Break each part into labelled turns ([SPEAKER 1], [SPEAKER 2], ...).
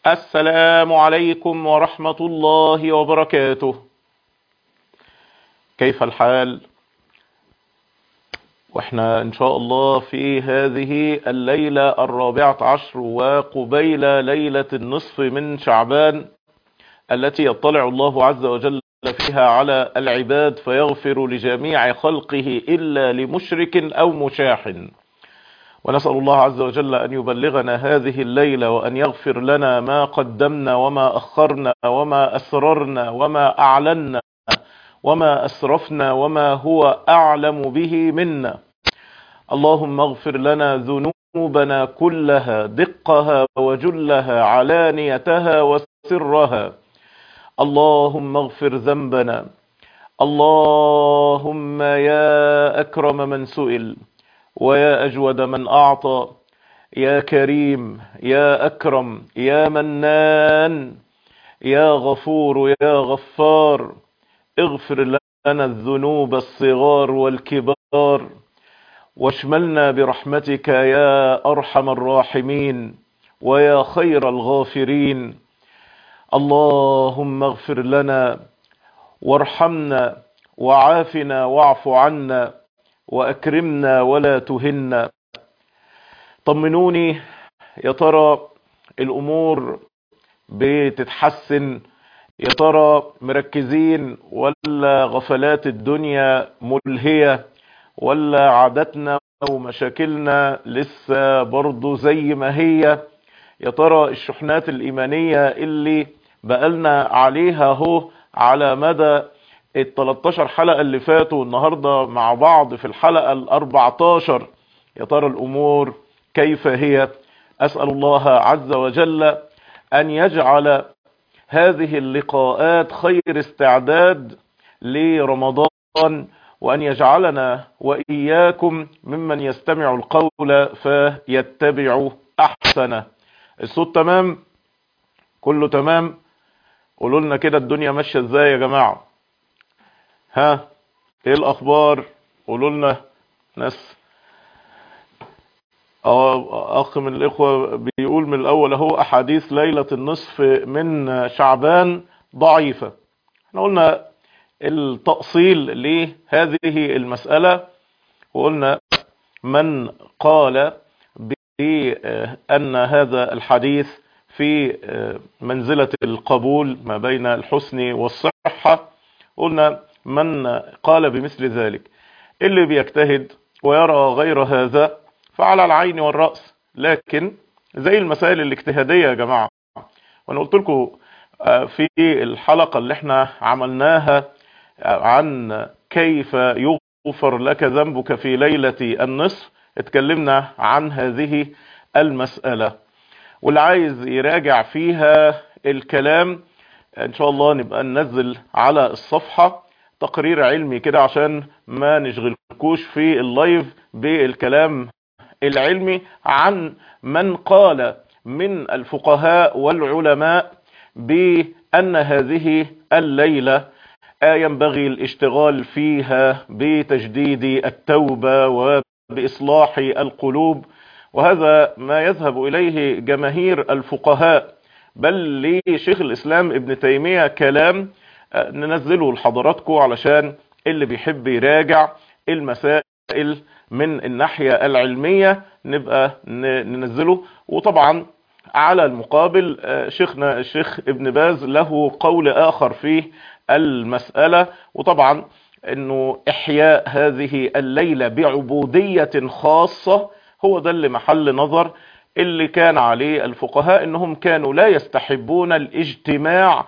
[SPEAKER 1] السلام عليكم ورحمة الله وبركاته كيف الحال واحنا ان شاء الله في هذه الليلة الرابعة عشر وقبيل ليلة النصف من شعبان التي يطلع الله عز وجل فيها على العباد فيغفر لجميع خلقه إلا لمشرك أو مشاح ونسأل الله عز وجل أن يبلغنا هذه الليلة وأن يغفر لنا ما قدمنا وما أخرنا وما أسررنا وما أعلنا وما أسرفنا وما هو أعلم به منا اللهم اغفر لنا ذنوبنا كلها دقها وجلها علانيتها وسرها اللهم اغفر ذنبنا اللهم يا أكرم من سئل ويا أجود من أعطى يا كريم يا أكرم يا منان يا غفور يا غفار اغفر لنا الذنوب الصغار والكبار واشملنا برحمتك يا أرحم الراحمين ويا خير الغافرين اللهم اغفر لنا وارحمنا وعافنا واعف عنا وأكرمنا ولا تهنا طمنوني يا ترى الأمور بتتحسن يا ترى مركزين ولا غفلات الدنيا ملهية ولا عاداتنا ومشاكلنا لسه برضو زي ما هي يا ترى الشحنات الإيمانية اللي بقالنا عليها هو على مدى ال 13 حلقة اللي فاتوا النهاردة مع بعض في الحلقة ال 14 يا ترى الأمور كيف هي أسأل الله عز وجل أن يجعل هذه اللقاءات خير استعداد لرمضان وأن يجعلنا وإياكم ممن يستمع القول فيتبع أحسنه الصوت تمام كله تمام قولوا لنا كده الدنيا ماشية ازاي يا جماعة ها ايه الاخبار قولوا لنا ناس اه اخ من الاخوة بيقول من الاول اهو احاديث ليلة النصف من شعبان ضعيفة احنا قلنا التأصيل لهذه المسألة وقلنا من قال بأن هذا الحديث في منزلة القبول ما بين الحسن والصحة قلنا من قال بمثل ذلك اللي بيجتهد ويرى غير هذا فعلى العين والرأس لكن زي المسائل الاجتهادية يا جماعة وانا قلت لكم في الحلقة اللي احنا عملناها عن كيف يغفر لك ذنبك في ليلة النصف اتكلمنا عن هذه المسألة واللي عايز يراجع فيها الكلام ان شاء الله نبقى ننزل على الصفحة تقرير علمي كده عشان ما نشغلكوش في اللايف بالكلام العلمي عن من قال من الفقهاء والعلماء بأن هذه الليلة ينبغي الاشتغال فيها بتجديد التوبة وبإصلاح القلوب وهذا ما يذهب إليه جماهير الفقهاء بل لشيخ الإسلام ابن تيمية كلام ننزله لحضراتكم علشان اللي بيحب يراجع المسائل من الناحية العلمية نبقى ننزله وطبعا على المقابل شيخنا الشيخ ابن باز له قول آخر في المسألة وطبعا انه احياء هذه الليلة بعبودية خاصة هو ده اللي محل نظر اللي كان عليه الفقهاء انهم كانوا لا يستحبون الاجتماع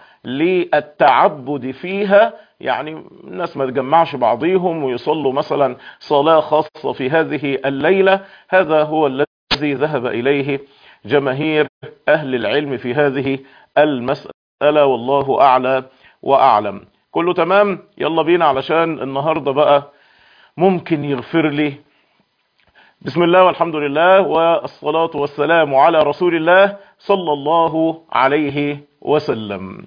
[SPEAKER 1] للتعبد فيها يعني الناس ما تجمعش بعضيهم ويصلوا مثلا صلاة خاصة في هذه الليلة هذا هو الذي ذهب إليه جماهير أهل العلم في هذه المسألة والله أعلى وأعلم كله تمام يلا بينا علشان النهاردة بقى ممكن يغفر لي بسم الله والحمد لله والصلاة والسلام على رسول الله صلى الله عليه وسلم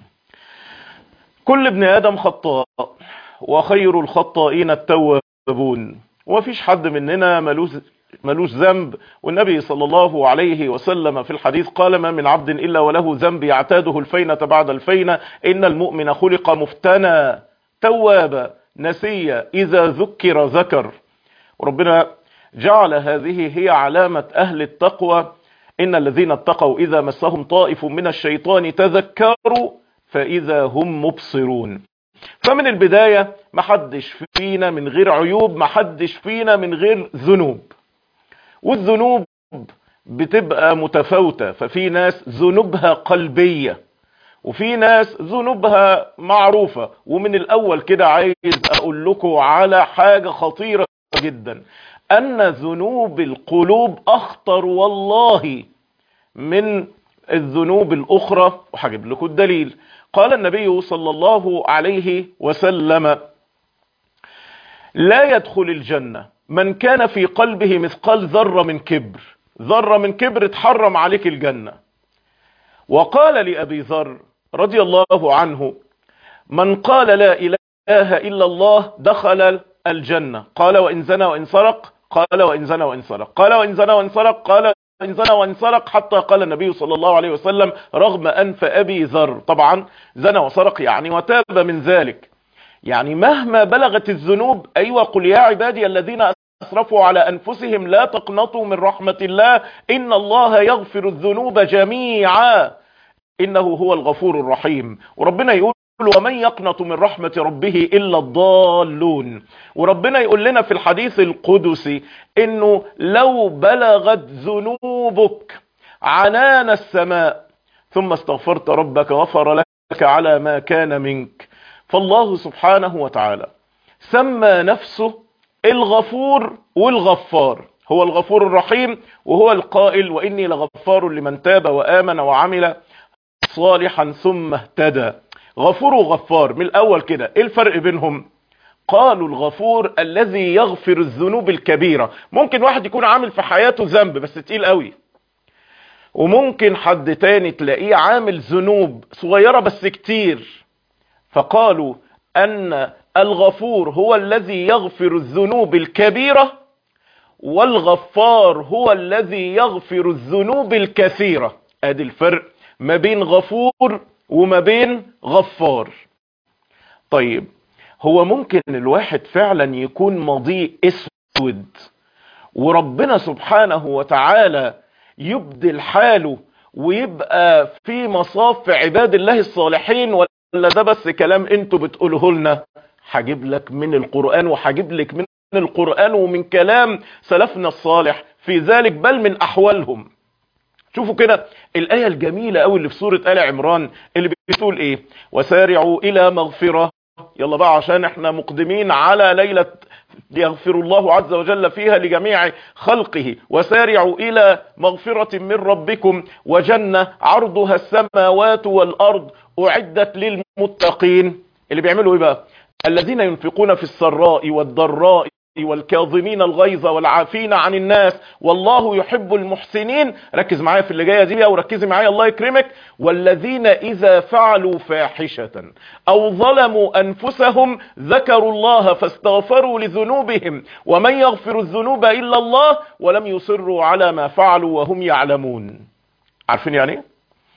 [SPEAKER 1] كل ابن آدم خطاء وخير الخطائين التوابون ومفيش حد مننا ملوش ملوش ذنب والنبي صلى الله عليه وسلم في الحديث قال ما من عبد إلا وله ذنب يعتاده الفينة بعد الفينة إن المؤمن خلق مفتنا توابا نسيا إذا ذكر ذكر وربنا جعل هذه هي علامة أهل التقوى إن الذين اتقوا إذا مسهم طائف من الشيطان تذكروا فإذا هم مبصرون فمن البداية محدش فينا من غير عيوب محدش فينا من غير ذنوب والذنوب بتبقى متفاوتة ففي ناس ذنوبها قلبية وفي ناس ذنوبها معروفة ومن الأول كده عايز أقول لكم على حاجة خطيرة جدا أن ذنوب القلوب أخطر والله من الذنوب الأخرى وهجيب لكم الدليل قال النبي صلى الله عليه وسلم لا يدخل الجنة من كان في قلبه مثقال ذرة من كبر ذرة من كبر اتحرم عليك الجنة وقال لأبي ذر رضي الله عنه من قال لا إله إلا الله دخل الجنة قال وإن زنى وإن سرق قال وإن زنى وإن سرق قال وإن زنى وإن سرق قال وإن زنى وإن سرق حتى قال النبي صلى الله عليه وسلم رغم أنف أبي ذر طبعا زنى وسرق يعني وتاب من ذلك يعني مهما بلغت الذنوب أيوة قل يا عبادي الذين أسرفوا على أنفسهم لا تقنطوا من رحمة الله إن الله يغفر الذنوب جميعا إنه هو الغفور الرحيم وربنا يقول ومن يقنط من رحمة ربه إلا الضالون وربنا يقول لنا في الحديث القدسي إنه لو بلغت ذنوبك عنان السماء ثم استغفرت ربك غفر لك على ما كان منك فالله سبحانه وتعالى سمى نفسه الغفور والغفار هو الغفور الرحيم وهو القائل وإني لغفار لمن تاب وآمن وعمل صالحا ثم اهتدى غفور وغفار من الأول كده إيه الفرق بينهم قالوا الغفور الذي يغفر الذنوب الكبيرة ممكن واحد يكون عامل في حياته ذنب بس تقيل قوي وممكن حد تاني تلاقيه عامل ذنوب صغيرة بس كتير فقالوا أن الغفور هو الذي يغفر الذنوب الكبيرة والغفار هو الذي يغفر الذنوب الكثيرة ادي الفرق ما بين غفور وما بين غفار طيب هو ممكن الواحد فعلا يكون ماضيه اسود وربنا سبحانه وتعالى يبدل حاله ويبقى في مصاف عباد الله الصالحين ولا ده بس كلام انتوا بتقوله لنا هجيب لك من القرآن وهجيب لك من القرآن ومن كلام سلفنا الصالح في ذلك بل من أحوالهم شوفوا كده الآية الجميلة قوي اللي في سورة آل عمران اللي بتقول ايه وسارعوا إلى مغفرة يلا بقى عشان احنا مقدمين على ليلة يغفر الله عز وجل فيها لجميع خلقه وسارعوا إلى مغفرة من ربكم وجنة عرضها السماوات والأرض أعدت للمتقين اللي بيعملوا ايه بقى الذين ينفقون في السراء والضراء والكاظمين الغيظ والعافين عن الناس والله يحب المحسنين ركز معايا في اللي جايه دي او ركزي معايا الله يكرمك والذين اذا فعلوا فاحشه او ظلموا انفسهم ذكروا الله فاستغفروا لذنوبهم ومن يغفر الذنوب الا الله ولم يصروا على ما فعلوا وهم يعلمون عارفين يعني ايه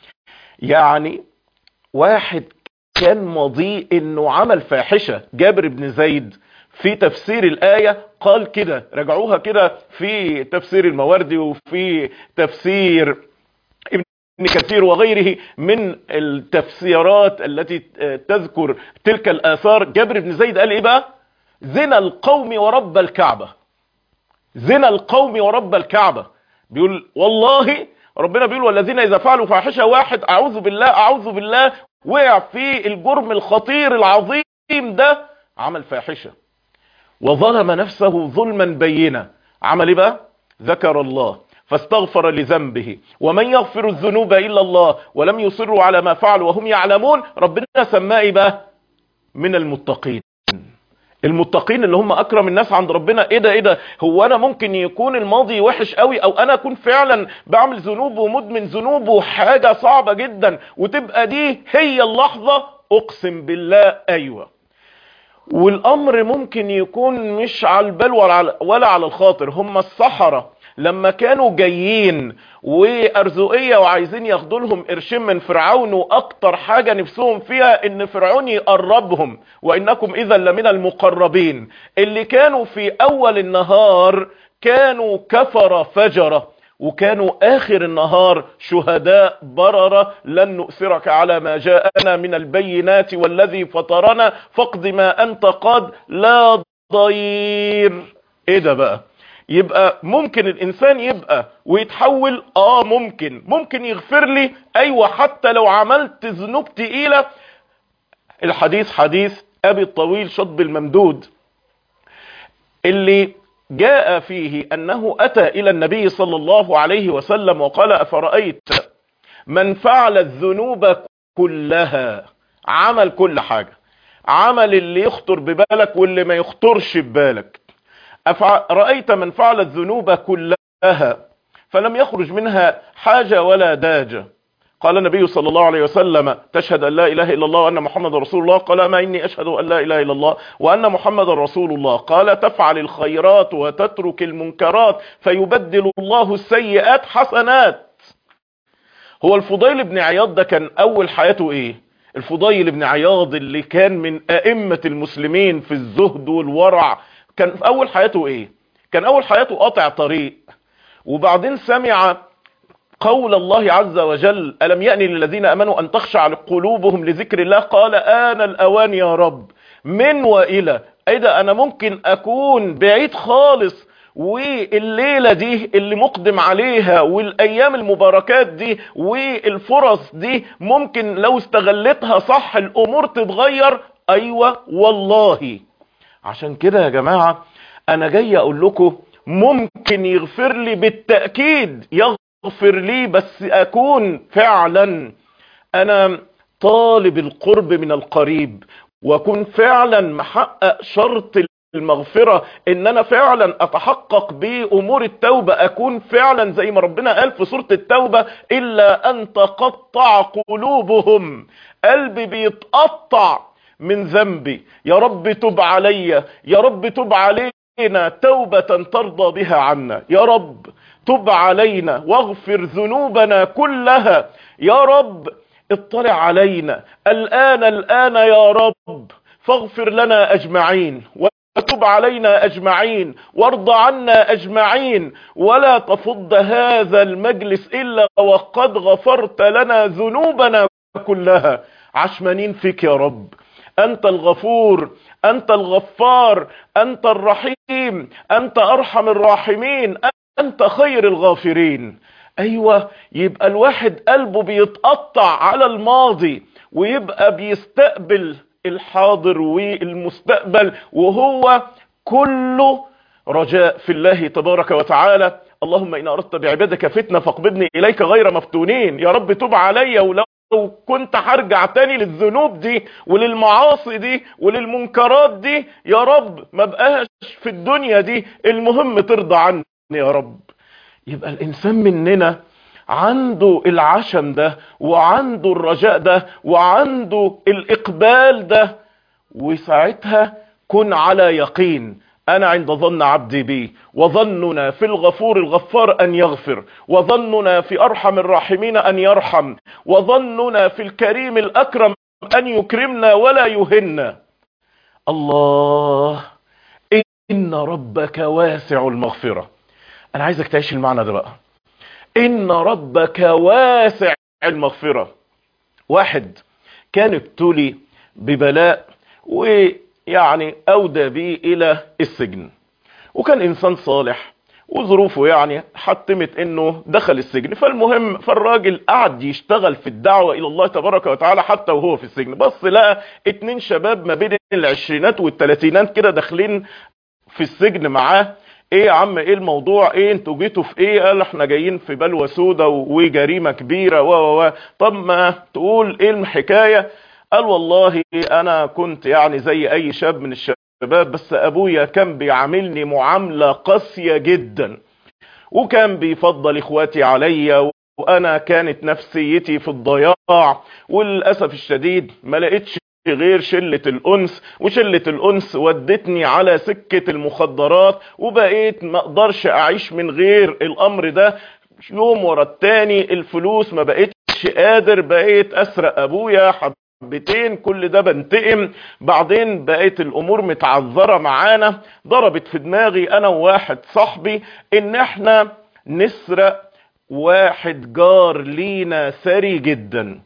[SPEAKER 1] يعني واحد كان ماضيه انه عمل فاحشه جابر بن زيد في تفسير الآية قال كده رجعوها كده في تفسير المواردي وفي تفسير ابن كثير وغيره من التفسيرات التي تذكر تلك الآثار جابر بن زيد قال ايه بقى زنا القوم ورب الكعبة زنا القوم ورب الكعبة بيقول والله ربنا بيقول والذين إذا فعلوا فاحشة واحد أعوذ بالله أعوذ بالله وقع في الجرم الخطير العظيم ده عمل فاحشة وظلم نفسه ظلما بينا عمل ايه بقى ذكر الله فاستغفر لذنبه ومن يغفر الذنوب الا الله ولم يصروا على ما فعلوا وهم يعلمون ربنا سماه ايه بقى من المتقين المتقين اللي هم اكرم الناس عند ربنا ايه ده ايه ده هو انا ممكن يكون الماضي وحش قوي او انا اكون فعلا بعمل ذنوب ومدمن ذنوب وحاجة صعبة جدا وتبقى دي هي اللحظة اقسم بالله ايوه والامر ممكن يكون مش على البال ولا على, ولا على الخاطر هم السحرة لما كانوا جايين وارزقية وعايزين ياخدوا لهم قرشين من فرعون واكتر حاجة نفسهم فيها ان فرعون يقربهم وانكم اذا لمن المقربين اللي كانوا في اول النهار كانوا كفر فجرة وكانوا اخر النهار شهداء بررة لن نؤثرك على ما جاءنا من البينات والذي فطرنا فاقض ما انت قاد لا ضير ايه ده بقى يبقى ممكن الانسان يبقى ويتحول اه ممكن ممكن يغفر لي ايوه حتى لو عملت ذنوب تقيلة الحديث حديث ابي الطويل شطب الممدود اللي جاء فيه انه اتى الى النبي صلى الله عليه وسلم وقال افرأيت من فعل الذنوب كلها عمل كل حاجة عمل اللي يخطر ببالك واللي ما يخطرش ببالك رأيت من فعل الذنوب كلها فلم يخرج منها حاجة ولا داجة قال النبي صلى الله عليه وسلم تشهد أن لا إله إلا الله وأن محمد رسول الله قال ما إني أشهد أن لا إله إلا الله وأن محمد رسول الله قال تفعل الخيرات وتترك المنكرات فيبدل الله السيئات حسنات هو الفضيل بن عياض ده كان أول حياته إيه الفضيل بن عياض اللي كان من أئمة المسلمين في الزهد والورع كان في أول حياته إيه كان أول حياته قاطع طريق وبعدين سمع قول الله عز وجل ألم يأني للذين أمنوا أن تخشع قلوبهم لذكر الله قال آن الأوان يا رب من وإلى أي ده أنا ممكن أكون بعيد خالص والليلة دي اللي مقدم عليها والأيام المباركات دي والفرص دي ممكن لو استغلتها صح الأمور تتغير أيوة والله عشان كده يا جماعة أنا جاي أقول لكم ممكن يغفر لي بالتأكيد يغفر لي بس أكون فعلا أنا طالب القرب من القريب وأكون فعلا محقق شرط المغفرة ان انا فعلا اتحقق بامور التوبة اكون فعلا زي ما ربنا قال في سورة التوبة الا ان تقطع قلوبهم قلبي بيتقطع من ذنبي يا رب تب علي يا رب تب علينا توبة ترضى بها عنا يا رب تب علينا واغفر ذنوبنا كلها يا رب اطلع علينا الآن الآن يا رب فاغفر لنا أجمعين وتب علينا أجمعين وارض عنا أجمعين ولا تفض هذا المجلس إلا وقد غفرت لنا ذنوبنا كلها عشمانين فيك يا رب أنت الغفور أنت الغفار أنت الرحيم أنت أرحم الراحمين أنت خير الغافرين أيوة يبقى الواحد قلبه بيتقطع على الماضي ويبقى بيستقبل الحاضر والمستقبل وهو كله رجاء في الله تبارك وتعالى اللهم إن أردت بعبادك فتنة فاقبضني إليك غير مفتونين يا رب تب علي ولو كنت هرجع تاني للذنوب دي وللمعاصي دي وللمنكرات دي يا رب ما بقاش في الدنيا دي المهم ترضى عني يا رب يبقى الإنسان مننا عنده العشم ده وعنده الرجاء ده وعنده الإقبال ده وساعتها كن على يقين أنا عند ظن عبدي بي وظننا في الغفور الغفار أن يغفر وظننا في أرحم الراحمين أن يرحم وظننا في الكريم الأكرم أن يكرمنا ولا يهنا الله إن ربك واسع المغفرة أنا عايزك تعيش المعنى ده بقى إن ربك واسع المغفرة واحد كان ابتلي ببلاء ويعني أودى به إلى السجن وكان إنسان صالح وظروفه يعني حتمت انه دخل السجن فالمهم فالراجل قعد يشتغل في الدعوة الى الله تبارك وتعالى حتى وهو في السجن بص لقى اتنين شباب ما بين العشرينات والتلاتينات كده داخلين في السجن معاه ايه يا عم ايه الموضوع ايه انتوا جيتوا في ايه قال احنا جايين في بلوى سودة وجريمة كبيرة و و طب ما تقول ايه الحكاية قال والله انا كنت يعني زي اي شاب من الشباب بس ابويا كان بيعاملني معاملة قاسية جدا وكان بيفضل اخواتي عليا وانا كانت نفسيتي في الضياع وللأسف الشديد ما لقيتش غير شلة الأنس وشلة الأنس ودتني على سكة المخدرات وبقيت ما اقدرش أعيش من غير الأمر ده يوم ورا التاني الفلوس ما بقيتش قادر بقيت أسرق أبويا حبتين كل ده بنتقم بعدين بقيت الأمور متعذرة معانا ضربت في دماغي أنا وواحد صاحبي إن احنا نسرق واحد جار لينا ثري جدا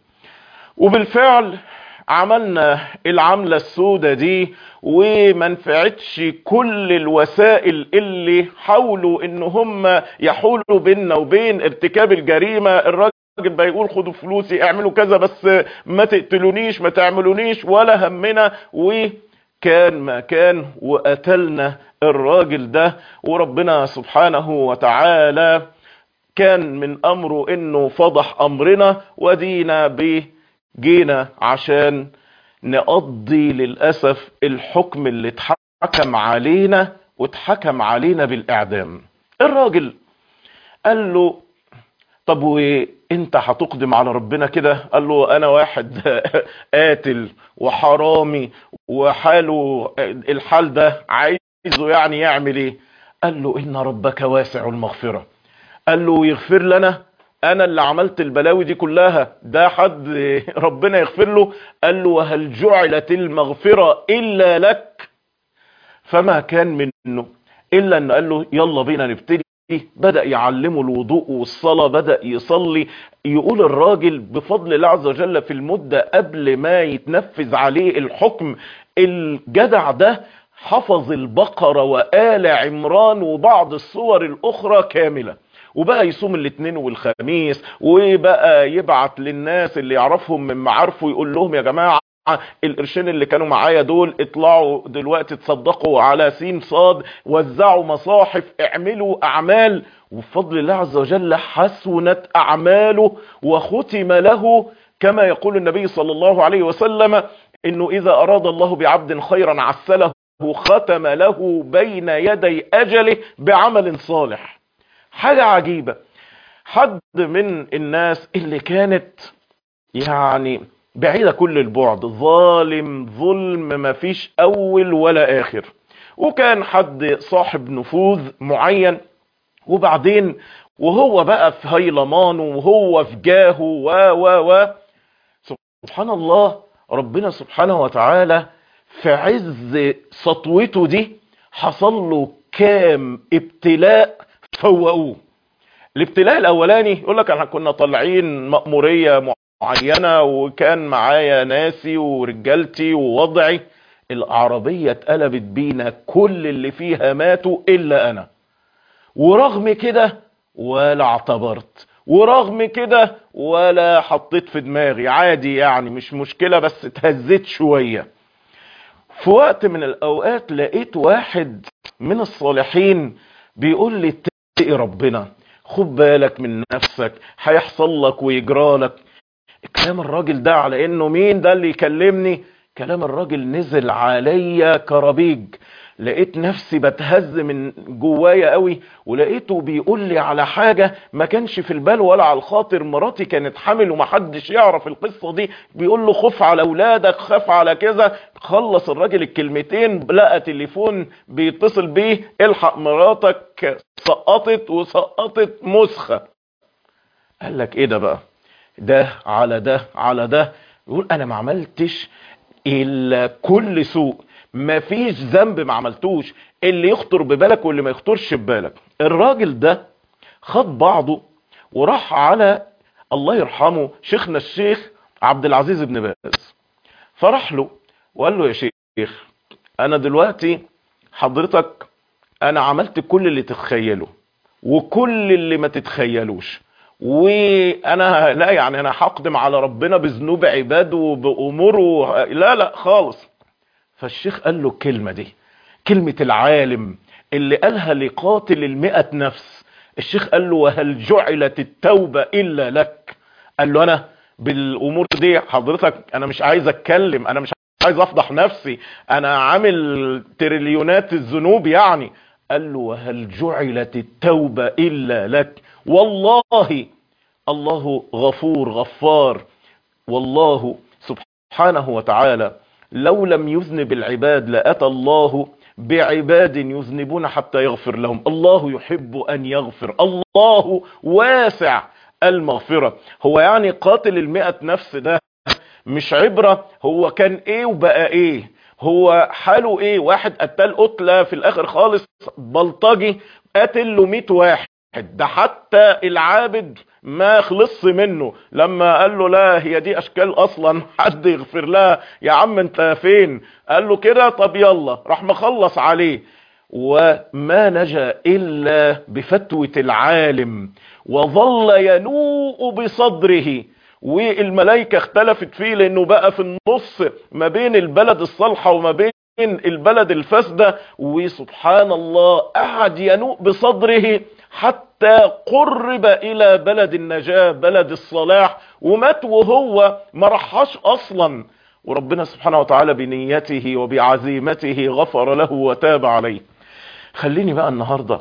[SPEAKER 1] وبالفعل عملنا العملة السودة دي وما نفعتش كل الوسائل اللي حاولوا ان هم يحولوا بيننا وبين ارتكاب الجريمة الراجل بقى يقول خدوا فلوسي اعملوا كذا بس ما تقتلونيش ما تعملونيش ولا همنا وكان ما كان وقتلنا الراجل ده وربنا سبحانه وتعالى كان من امره انه فضح امرنا ودينا به جينا عشان نقضي للأسف الحكم اللي اتحكم علينا واتحكم علينا بالإعدام الراجل قال له طب وانت هتقدم على ربنا كده قال له انا واحد قاتل وحرامي وحاله الحال ده عايزه يعني يعمل ايه قال له ان ربك واسع المغفرة قال له يغفر لنا انا اللي عملت البلاوي دي كلها ده حد ربنا يغفر له قال له وهل جعلت المغفرة الا لك فما كان منه الا انه قال له يلا بينا نبتدي بدأ يعلمه الوضوء والصلاة بدأ يصلي يقول الراجل بفضل الله عز وجل في المدة قبل ما يتنفذ عليه الحكم الجدع ده حفظ البقرة وآل عمران وبعض الصور الأخرى كاملة وبقى يصوم الاثنين والخميس وبقى يبعت للناس اللي يعرفهم من معارفه يقول لهم يا جماعة القرشين اللي كانوا معايا دول اطلعوا دلوقتي تصدقوا على سين صاد وزعوا مصاحف اعملوا اعمال وبفضل الله عز وجل حسنت اعماله وختم له كما يقول النبي صلى الله عليه وسلم انه اذا اراد الله بعبد خيرا عسله ختم له بين يدي اجله بعمل صالح حاجة عجيبة حد من الناس اللي كانت يعني بعيدة كل البعد ظالم ظلم ما فيش اول ولا اخر وكان حد صاحب نفوذ معين وبعدين وهو بقى في هيلمانه وهو في جاهه و و و سبحان الله ربنا سبحانه وتعالى في عز سطوته دي حصل له كام ابتلاء فوقوه الابتلاء الاولاني يقول لك احنا كنا طالعين مأمورية معينة وكان معايا ناسي ورجالتي ووضعي العربية اتقلبت بينا كل اللي فيها ماتوا الا انا ورغم كده ولا اعتبرت ورغم كده ولا حطيت في دماغي عادي يعني مش مشكلة بس اتهزيت شوية في وقت من الاوقات لقيت واحد من الصالحين بيقول لي اتقي ربنا خد بالك من نفسك هيحصل لك ويجرى لك كلام الراجل ده على انه مين ده اللي يكلمني كلام الراجل نزل عليا كربيج لقيت نفسي بتهز من جوايا قوي ولقيته بيقول لي على حاجة ما كانش في البال ولا على الخاطر مراتي كانت حامل ومحدش يعرف القصة دي بيقول له خف على اولادك خف على كذا خلص الراجل الكلمتين لقى تليفون بيتصل بيه الحق مراتك سقطت وسقطت مسخة قال لك ايه ده بقى ده على ده على ده يقول انا ما عملتش الا كل سوء مفيش ذنب ما عملتوش اللي يخطر ببالك واللي ما يخطرش ببالك الراجل ده خد بعضه وراح على الله يرحمه شيخنا الشيخ عبد العزيز بن باز فراح له وقال له يا شيخ انا دلوقتي حضرتك انا عملت كل اللي تتخيله وكل اللي ما تتخيلوش وانا لا يعني انا هقدم على ربنا بذنوب عباده وباموره لا لا خالص فالشيخ قال له الكلمة دي كلمة العالم اللي قالها لقاتل المئة نفس الشيخ قال له وهل جعلت التوبة إلا لك قال له أنا بالأمور دي حضرتك أنا مش عايز أتكلم أنا مش عايز أفضح نفسي أنا عامل تريليونات الذنوب يعني قال له وهل جعلت التوبة إلا لك والله الله غفور غفار والله سبحانه وتعالى لو لم يذنب العباد لأتى الله بعباد يذنبون حتى يغفر لهم الله يحب أن يغفر الله واسع المغفرة هو يعني قاتل المئة نفس ده مش عبرة هو كان ايه وبقى ايه هو حاله ايه واحد قتل قتلة في الاخر خالص بلطجي قتل له 100 واحد ده حتى العابد ما خلص منه لما قال له لا هي دي اشكال اصلا حد يغفر لها يا عم انت فين قال له كده طب يلا راح مخلص عليه وما نجا الا بفتوة العالم وظل ينوء بصدره والملائكة اختلفت فيه لانه بقى في النص ما بين البلد الصالحة وما بين البلد الفاسدة وسبحان الله قعد ينوء بصدره حتى قرب الى بلد النجاة بلد الصلاح ومات وهو ما رحاش اصلا وربنا سبحانه وتعالى بنيته وبعزيمته غفر له وتاب عليه خليني بقى النهاردة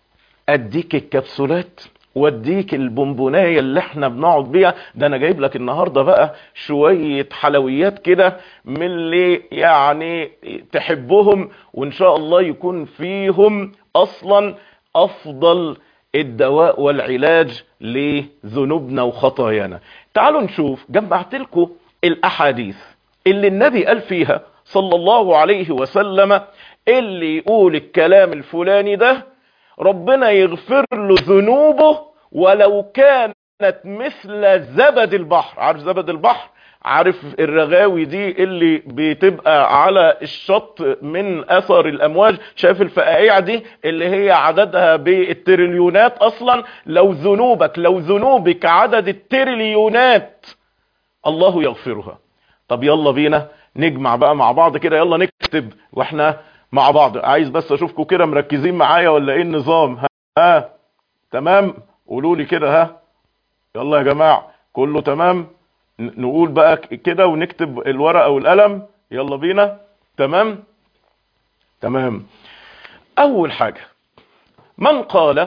[SPEAKER 1] اديك الكبسولات واديك البونبونايه اللي احنا بنقعد بيها ده انا جايب لك النهارده بقى شويه حلويات كده من اللي يعني تحبهم وان شاء الله يكون فيهم اصلا افضل الدواء والعلاج لذنوبنا وخطايانا تعالوا نشوف جمعت لكم الاحاديث اللي النبي قال فيها صلى الله عليه وسلم اللي يقول الكلام الفلاني ده ربنا يغفر له ذنوبه ولو كانت مثل زبد البحر عارف زبد البحر عارف الرغاوي دي اللي بتبقى على الشط من اثر الامواج شايف الفقاعيع دي اللي هي عددها بالتريليونات اصلا لو ذنوبك لو ذنوبك عدد التريليونات الله يغفرها طب يلا بينا نجمع بقى مع بعض كده يلا نكتب واحنا مع بعض عايز بس اشوفكم كده مركزين معايا ولا ايه النظام ها, ها. تمام قولوا لي كده ها يلا يا جماعه كله تمام نقول بقى كده ونكتب الورقه والقلم يلا بينا تمام تمام اول حاجه من قال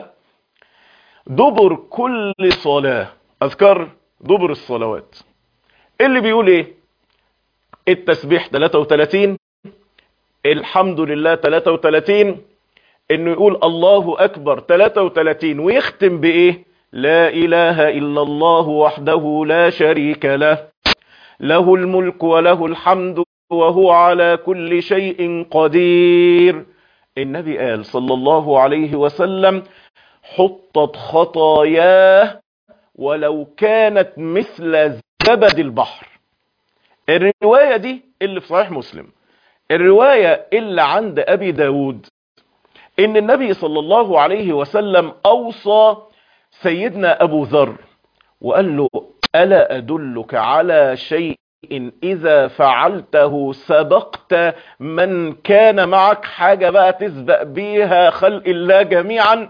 [SPEAKER 1] دبر كل صلاه اذكر دبر الصلوات اللي بيقول ايه التسبيح 33 الحمد لله 33 انه يقول الله اكبر 33 ويختم بايه لا اله الا الله وحده لا شريك له له الملك وله الحمد وهو على كل شيء قدير النبي قال صلى الله عليه وسلم حطت خطاياه ولو كانت مثل زبد البحر الرواية دي اللي في صحيح مسلم الرواية اللي عند أبي داود إن النبي صلى الله عليه وسلم أوصى سيدنا أبو ذر وقال له ألا أدلك على شيء إذا فعلته سبقت من كان معك حاجة بقى تسبق بيها خلق الله جميعا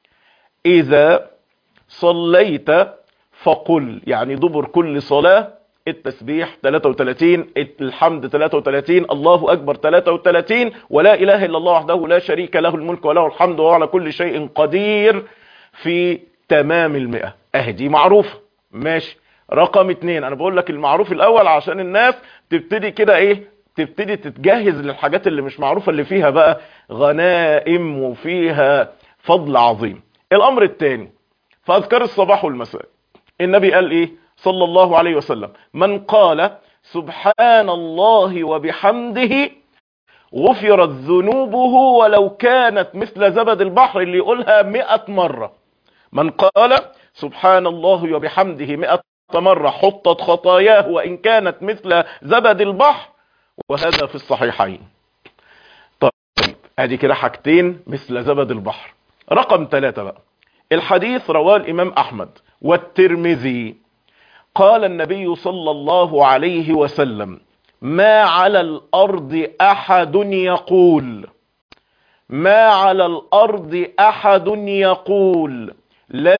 [SPEAKER 1] إذا صليت فقل يعني دبر كل صلاة التسبيح 33 الحمد 33 الله أكبر 33 ولا إله إلا الله وحده لا شريك له الملك وله الحمد وهو على كل شيء قدير في تمام المئة اهدي معروفة ماشي رقم اتنين انا بقول لك المعروف الاول عشان الناس تبتدي كده ايه تبتدي تتجهز للحاجات اللي مش معروفة اللي فيها بقى غنائم وفيها فضل عظيم الامر الثاني فاذكار الصباح والمساء النبي قال ايه صلى الله عليه وسلم من قال سبحان الله وبحمده غفرت ذنوبه ولو كانت مثل زبد البحر اللي يقولها مئة مرة من قال سبحان الله وبحمده مئة مرة حطت خطاياه وإن كانت مثل زبد البحر وهذا في الصحيحين طيب ادي كده حاجتين مثل زبد البحر رقم ثلاثة بقى الحديث رواه الإمام أحمد والترمذي قال النبي صلى الله عليه وسلم ما على الأرض أحد يقول ما على الأرض أحد يقول لا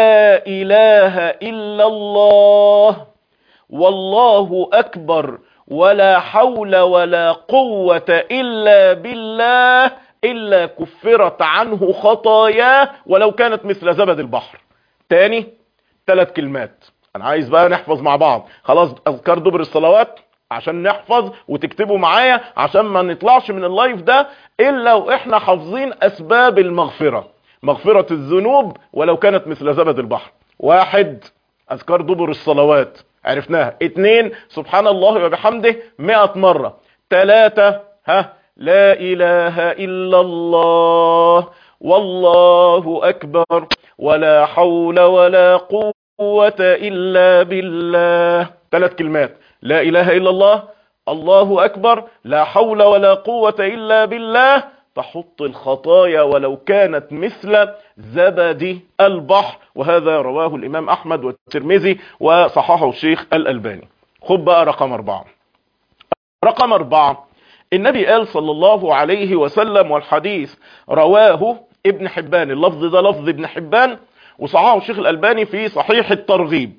[SPEAKER 1] إله إلا الله والله أكبر ولا حول ولا قوة إلا بالله إلا كفرت عنه خطاياه ولو كانت مثل زبد البحر تاني ثلاث كلمات أنا عايز بقى نحفظ مع بعض خلاص أذكار دبر الصلوات عشان نحفظ وتكتبوا معايا عشان ما نطلعش من اللايف ده الا واحنا حافظين اسباب المغفرة مغفرة الذنوب ولو كانت مثل زبد البحر واحد اذكار دبر الصلوات عرفناها اتنين سبحان الله وبحمده مئة مرة تلاتة ها لا اله الا الله والله اكبر ولا حول ولا قوة الا بالله ثلاث كلمات لا اله الا الله الله اكبر لا حول ولا قوة الا بالله تحط الخطايا ولو كانت مثل زبد البحر وهذا رواه الامام احمد والترمذي وصححه الشيخ الالباني خد بقى رقم اربعة رقم اربعة النبي قال صلى الله عليه وسلم والحديث رواه ابن حبان اللفظ ده لفظ ابن حبان وصححه الشيخ الالباني في صحيح الترغيب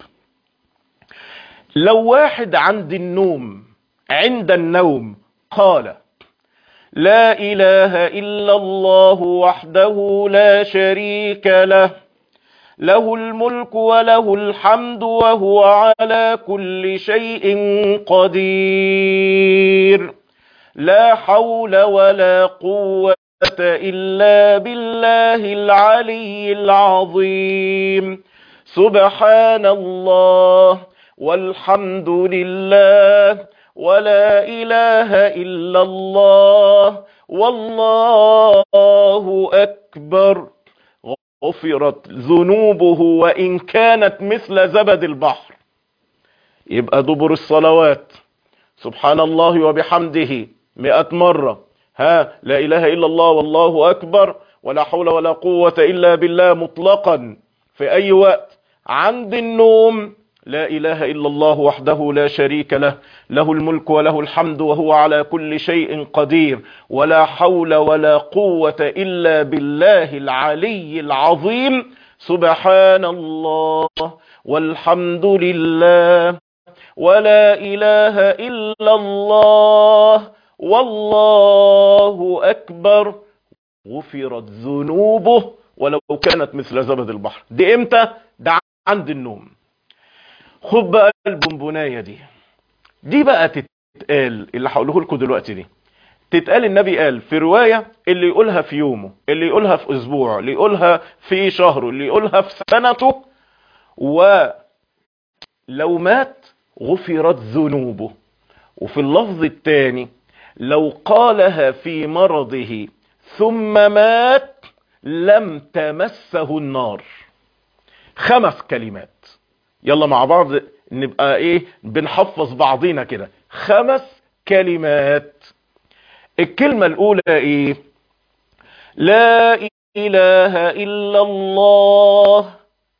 [SPEAKER 1] لو واحد عند النوم عند النوم قال لا اله الا الله وحده لا شريك له له الملك وله الحمد وهو على كل شيء قدير لا حول ولا قوة إلا بالله العلي العظيم سبحان الله والحمد لله ولا إله إلا الله والله أكبر غفرت ذنوبه وإن كانت مثل زبد البحر يبقى دبر الصلوات سبحان الله وبحمده مئة مرة ها لا إله إلا الله والله أكبر ولا حول ولا قوة إلا بالله مطلقا في أي وقت عند النوم لا إله إلا الله وحده لا شريك له له الملك وله الحمد وهو على كل شيء قدير ولا حول ولا قوة إلا بالله العلي العظيم سبحان الله والحمد لله ولا إله إلا الله والله أكبر غفرت ذنوبه ولو كانت مثل زبد البحر دي امتى ده عند النوم خد بقى البونبونايه دي دي بقى تتقال اللي هقوله لكم دلوقتي دي تتقال النبي قال في رواية اللي يقولها في يومه اللي يقولها في اسبوع اللي يقولها في شهره اللي يقولها في سنته ولو مات غفرت ذنوبه وفي اللفظ الثاني لو قالها في مرضه ثم مات لم تمسه النار خمس كلمات يلا مع بعض نبقى ايه بنحفظ بعضينا كده خمس كلمات الكلمة الاولى ايه لا اله الا الله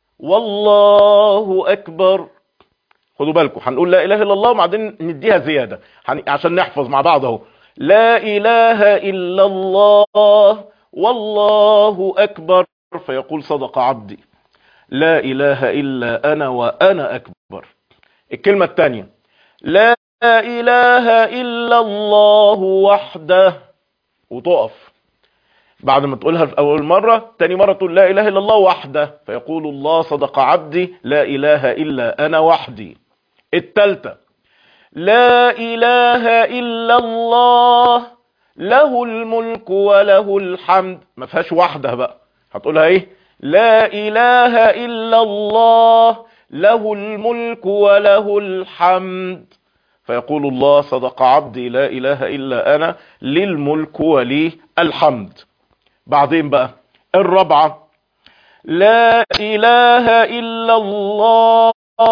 [SPEAKER 1] والله اكبر خدوا بالكم هنقول لا اله الا الله وبعدين نديها زيادة عشان نحفظ مع بعض اهو لا اله الا الله والله اكبر فيقول صدق عبدي لا اله الا انا وانا اكبر الكلمة الثانية لا اله الا الله وحده وتقف بعد ما تقولها في اول مرة تاني مرة تقول لا اله الا الله وحده فيقول الله صدق عبدي لا اله الا انا وحدي التالتة لا اله الا الله له الملك وله الحمد ما فيهاش وحده بقى هتقولها ايه لا اله الا الله له الملك وله الحمد فيقول الله صدق عبدي لا اله الا انا للملك ولي الحمد بعدين بقى الرابعة لا اله الا الله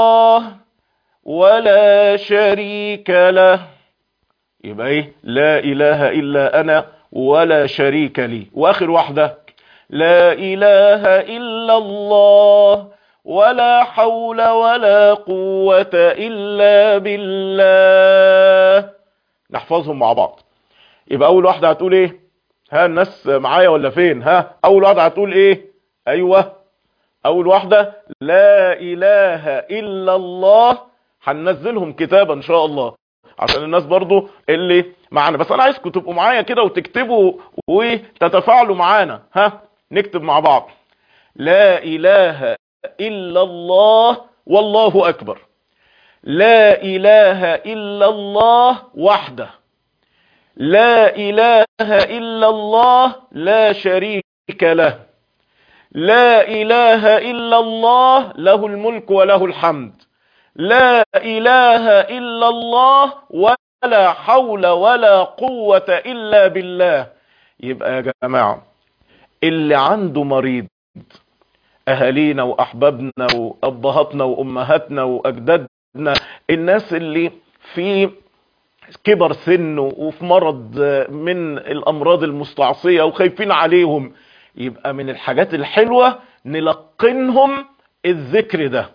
[SPEAKER 1] ولا شريك له يبقى ايه لا اله الا انا ولا شريك لي واخر واحدة لا اله الا الله ولا حول ولا قوة الا بالله نحفظهم مع بعض يبقى اول واحدة هتقول ايه ها الناس معايا ولا فين ها اول واحدة هتقول ايه ايوه اول واحدة لا اله الا الله هننزلهم كتاب ان شاء الله عشان الناس برضو اللي معانا بس انا عايزكم تبقوا معايا كده وتكتبوا وتتفاعلوا معانا ها نكتب مع بعض لا اله الا الله والله اكبر لا اله الا الله وحده لا اله الا الله لا شريك له لا اله الا الله له الملك وله الحمد لا اله الا الله ولا حول ولا قوة الا بالله يبقى يا جماعة اللي عنده مريض اهالينا واحبابنا وابهاتنا وامهاتنا واجدادنا الناس اللي في كبر سن وفي مرض من الامراض المستعصية وخايفين عليهم يبقى من الحاجات الحلوة نلقنهم الذكر ده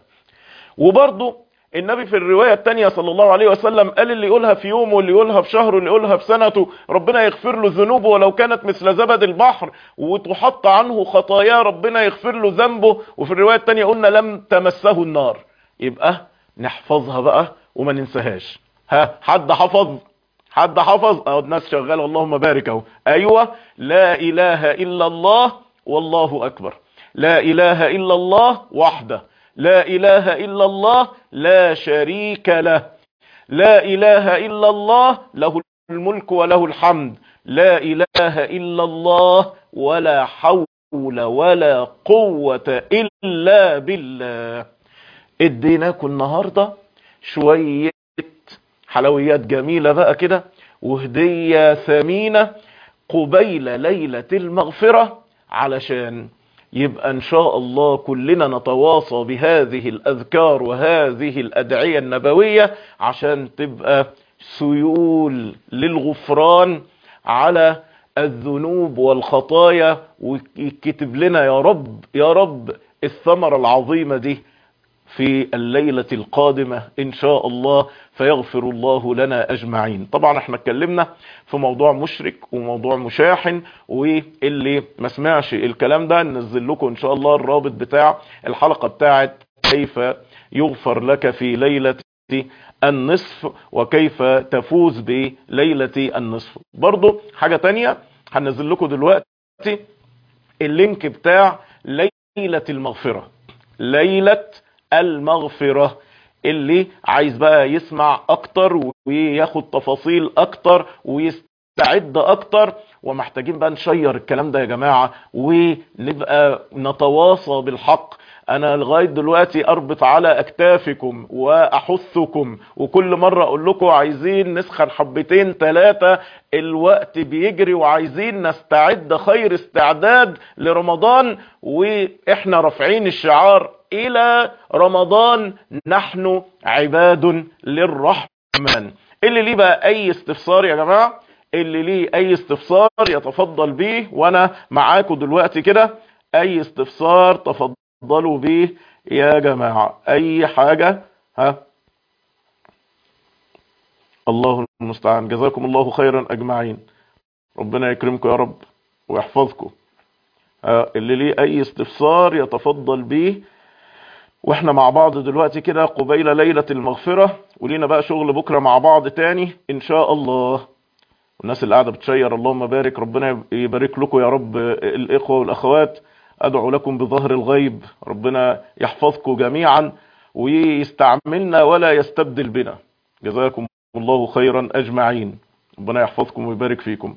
[SPEAKER 1] وبرضو النبي في الرواية التانية صلى الله عليه وسلم قال اللي يقولها في يومه واللي يقولها في شهره واللي يقولها في سنته ربنا يغفر له ذنوبه ولو كانت مثل زبد البحر وتحط عنه خطاياه ربنا يغفر له ذنبه وفي الرواية التانية قلنا لم تمسه النار يبقى نحفظها بقى وما ننساهاش ها حد حفظ حد حفظ اه الناس شغاله اللهم بارك اهو ايوه لا اله الا الله والله اكبر لا اله الا الله وحده لا اله الا الله لا شريك له لا اله الا الله له الملك وله الحمد لا اله الا الله ولا حول ولا قوة الا بالله اديناكم النهاردة شوية حلويات جميلة بقى كده وهدية ثمينة قبيل ليلة المغفرة علشان يبقى ان شاء الله كلنا نتواصى بهذه الاذكار وهذه الادعية النبوية عشان تبقى سيول للغفران على الذنوب والخطايا ويكتب لنا يا رب يا رب الثمرة العظيمة دي في الليلة القادمة ان شاء الله فيغفر الله لنا اجمعين طبعا احنا اتكلمنا في موضوع مشرك وموضوع مشاحن واللي ما سمعش الكلام ده ننزل لكم ان شاء الله الرابط بتاع الحلقة بتاعت كيف يغفر لك في ليلة النصف وكيف تفوز بليلة النصف برضو حاجة تانية هنزل لكم دلوقتي اللينك بتاع ليلة المغفرة ليلة المغفرة اللي عايز بقى يسمع اكتر وياخد تفاصيل اكتر ويستعد اكتر ومحتاجين بقى نشير الكلام ده يا جماعة ونبقى نتواصى بالحق انا لغاية دلوقتي اربط على اكتافكم واحثكم وكل مرة اقول لكم عايزين نسخن حبتين ثلاثة الوقت بيجري وعايزين نستعد خير استعداد لرمضان واحنا رافعين الشعار الى رمضان نحن عباد للرحمن اللي ليه بقى اي استفسار يا جماعة اللي ليه اي استفسار يتفضل بيه وانا معاكم دلوقتي كده اي استفسار تفضلوا بيه يا جماعة اي حاجة ها الله المستعان جزاكم الله خيرا اجمعين ربنا يكرمكم يا رب ويحفظكم اللي ليه اي استفسار يتفضل بيه واحنا مع بعض دلوقتي كده قبيل ليلة المغفرة ولينا بقى شغل بكرة مع بعض تاني ان شاء الله والناس اللي قاعدة بتشير اللهم بارك ربنا يبارك لكم يا رب الاخوة والاخوات ادعو لكم بظهر الغيب ربنا يحفظكم جميعا ويستعملنا ولا يستبدل بنا جزاكم الله خيرا اجمعين ربنا يحفظكم ويبارك فيكم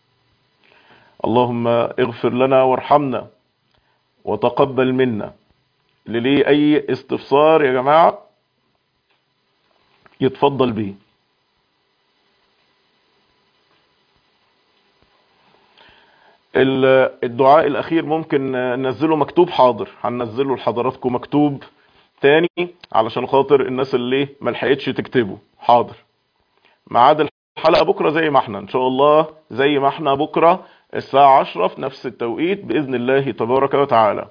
[SPEAKER 1] اللهم اغفر لنا وارحمنا وتقبل منا اللي ليه اي استفسار يا جماعة يتفضل بيه الدعاء الاخير ممكن ننزله مكتوب حاضر هننزله لحضراتكم مكتوب تاني علشان خاطر الناس اللي ملحقتش تكتبه حاضر ميعاد الحلقة بكرة زي ما احنا ان شاء الله زي ما احنا بكرة الساعة عشرة في نفس التوقيت بإذن الله تبارك وتعالى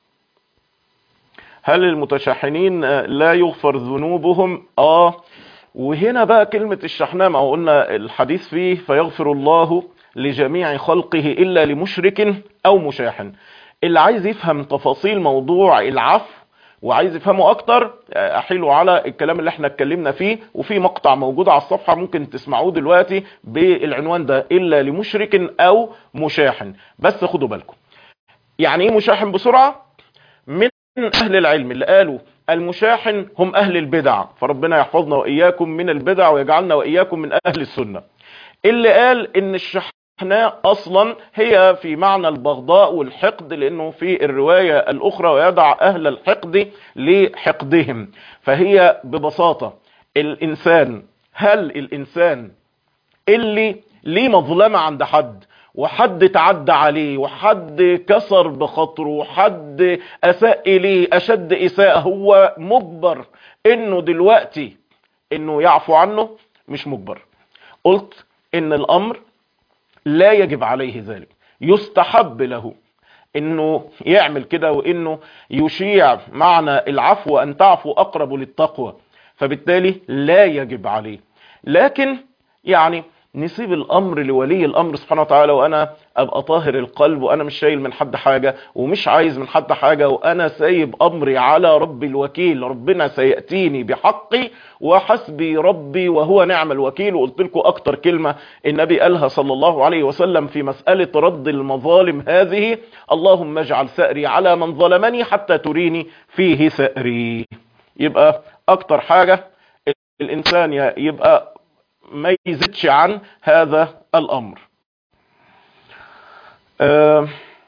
[SPEAKER 1] هل المتشحنين لا يغفر ذنوبهم اه وهنا بقى كلمة الشحناء ما قلنا الحديث فيه فيغفر الله لجميع خلقه إلا لمشرك أو مشاحن اللي عايز يفهم تفاصيل موضوع العفو وعايز يفهمه اكتر احيله على الكلام اللي احنا اتكلمنا فيه وفي مقطع موجود على الصفحة ممكن تسمعوه دلوقتي بالعنوان ده الا لمشرك او مشاحن بس خدوا بالكم يعني ايه مشاحن بسرعة من اهل العلم اللي قالوا المشاحن هم اهل البدع فربنا يحفظنا واياكم من البدع ويجعلنا واياكم من اهل السنة اللي قال ان الشحناء اصلا هي في معنى البغضاء والحقد لانه في الرواية الاخرى ويدع اهل الحقد لحقدهم فهي ببساطة الانسان هل الانسان اللي ليه مظلمة عند حد وحد تعدى عليه وحد كسر بخاطره وحد اساء اليه اشد اساءة هو مجبر انه دلوقتي انه يعفو عنه مش مجبر قلت ان الامر لا يجب عليه ذلك يستحب له انه يعمل كده وانه يشيع معنى العفو ان تعفو اقرب للتقوى فبالتالي لا يجب عليه لكن يعني نسيب الامر لولي الامر سبحانه وتعالى وانا ابقى طاهر القلب وانا مش شايل من حد حاجة ومش عايز من حد حاجة وانا سايب امري على ربي الوكيل ربنا سيأتيني بحقي وحسبي ربي وهو نعم الوكيل وقلت لكم اكتر كلمة النبي قالها صلى الله عليه وسلم في مسألة رد المظالم هذه اللهم اجعل سأري على من ظلمني حتى تريني فيه سأري يبقى اكتر حاجة الانسان يبقى ما يزيدش عن هذا الامر أه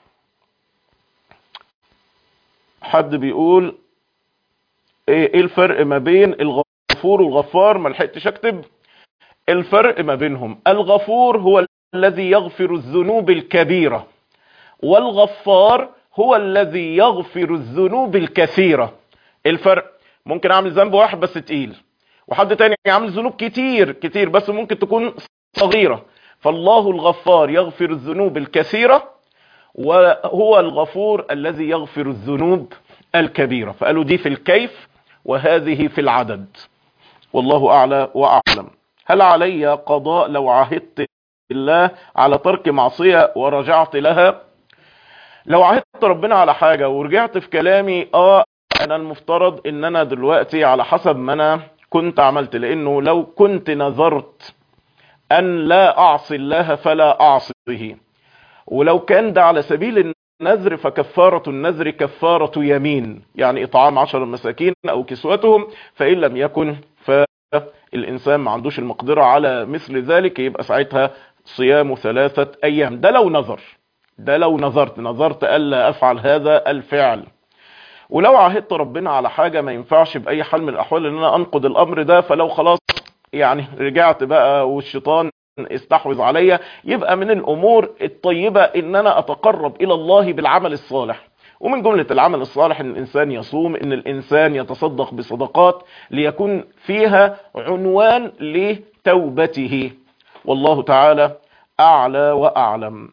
[SPEAKER 1] حد بيقول ايه الفرق ما بين الغفور والغفار ما لحقتش اكتب الفرق ما بينهم الغفور هو الذي يغفر الذنوب الكبيرة والغفار هو الذي يغفر الذنوب الكثيرة الفرق ممكن اعمل ذنب واحد بس تقيل وحد تاني يعمل ذنوب كتير كتير بس ممكن تكون صغيرة فالله الغفار يغفر الذنوب الكثيرة وهو الغفور الذي يغفر الذنوب الكبيرة فقالوا دي في الكيف وهذه في العدد والله أعلى وأعلم هل علي قضاء لو عهدت الله على ترك معصية ورجعت لها لو عهدت ربنا على حاجة ورجعت في كلامي اه انا المفترض ان انا دلوقتي على حسب ما انا كنت عملت لانه لو كنت نذرت ان لا اعصي الله فلا اعصيه ولو كان ده على سبيل النذر فكفارة النذر كفارة يمين يعني اطعام عشر مساكين او كسوتهم فان لم يكن فالانسان ما عندوش المقدرة على مثل ذلك يبقى ساعتها صيام ثلاثة ايام ده لو نذر ده لو نذرت نذرت الا افعل هذا الفعل ولو عهدت ربنا على حاجة ما ينفعش بأي حال من الأحوال ان انا انقض الامر ده فلو خلاص يعني رجعت بقى والشيطان استحوذ عليا يبقى من الامور الطيبة ان انا اتقرب الى الله بالعمل الصالح ومن جملة العمل الصالح ان الانسان يصوم ان الانسان يتصدق بصدقات ليكون فيها عنوان لتوبته والله تعالى اعلى واعلم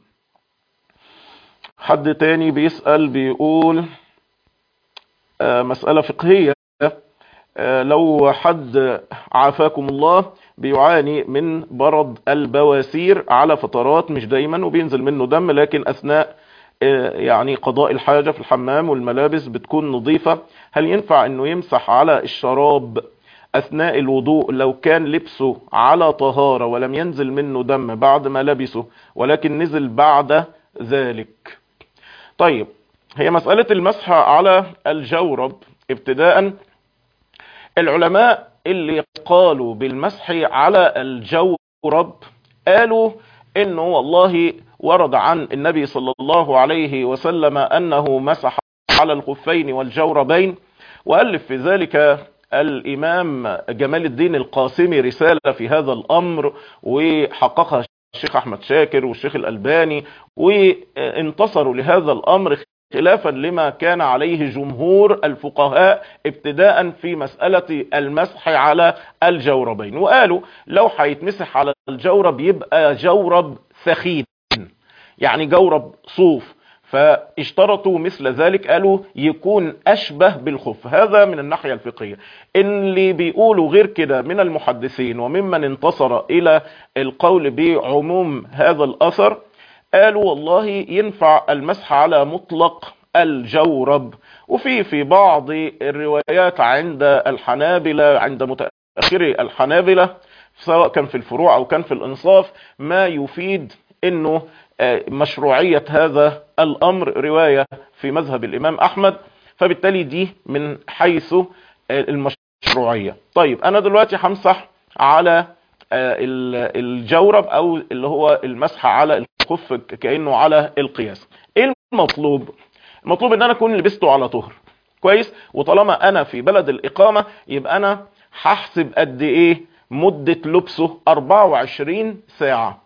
[SPEAKER 1] حد تاني بيسأل بيقول مسألة فقهية لو حد عافاكم الله بيعاني من برد البواسير على فترات مش دايما وبينزل منه دم لكن أثناء يعني قضاء الحاجة في الحمام والملابس بتكون نظيفة هل ينفع انه يمسح على الشراب اثناء الوضوء لو كان لبسه على طهارة ولم ينزل منه دم بعد ما لبسه ولكن نزل بعد ذلك طيب هي مسألة المسح على الجورب ابتداء العلماء اللي قالوا بالمسح على الجورب قالوا انه والله ورد عن النبي صلى الله عليه وسلم انه مسح على الخفين والجوربين وألف في ذلك الامام جمال الدين القاسمي رسالة في هذا الامر وحققها الشيخ احمد شاكر والشيخ الالباني وانتصروا لهذا الامر خلافا لما كان عليه جمهور الفقهاء ابتداء في مسألة المسح على الجوربين وقالوا لو هيتمسح على الجورب يبقى جورب ثخين يعني جورب صوف فاشترطوا مثل ذلك قالوا يكون اشبه بالخف هذا من الناحية الفقهية اللي بيقولوا غير كده من المحدثين وممن انتصر الى القول بعموم هذا الاثر قالوا والله ينفع المسح على مطلق الجورب وفي في بعض الروايات عند الحنابلة عند متأخري الحنابلة سواء كان في الفروع او كان في الانصاف ما يفيد انه مشروعية هذا الامر رواية في مذهب الامام احمد فبالتالي دي من حيث المشروعية طيب انا دلوقتي همسح على الجورب او اللي هو المسح على الخف كأنه على القياس ايه المطلوب المطلوب ان انا اكون لبسته على طهر كويس وطالما انا في بلد الاقامة يبقى انا هحسب قد ايه مدة لبسه 24 ساعة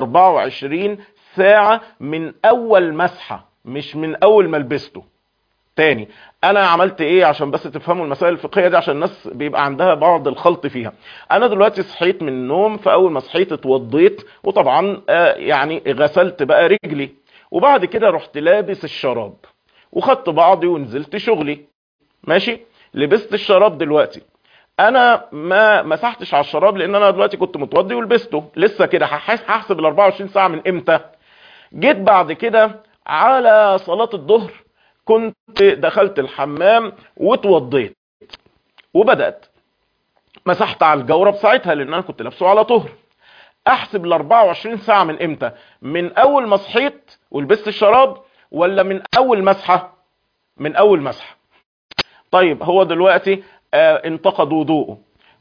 [SPEAKER 1] 24 ساعة من اول مسحة مش من اول ما لبسته تاني انا عملت ايه عشان بس تفهموا المسائل الفقهيه دي عشان الناس بيبقى عندها بعض الخلط فيها انا دلوقتي صحيت من النوم فاول ما صحيت اتوضيت وطبعا آه يعني غسلت بقى رجلي وبعد كده رحت لابس الشراب وخدت بعضي ونزلت شغلي ماشي لبست الشراب دلوقتي انا ما مسحتش على الشراب لان انا دلوقتي كنت متوضي ولبسته لسه كده هحسب ال 24 ساعه من امتى جيت بعد كده على صلاه الظهر كنت دخلت الحمام واتوضيت وبدأت مسحت على الجورب ساعتها لان انا كنت لابسه على طهر احسب ال 24 ساعة من امتى من اول ما صحيت ولبست الشراب ولا من اول مسحة من اول مسحة طيب هو دلوقتي آه انتقد وضوءه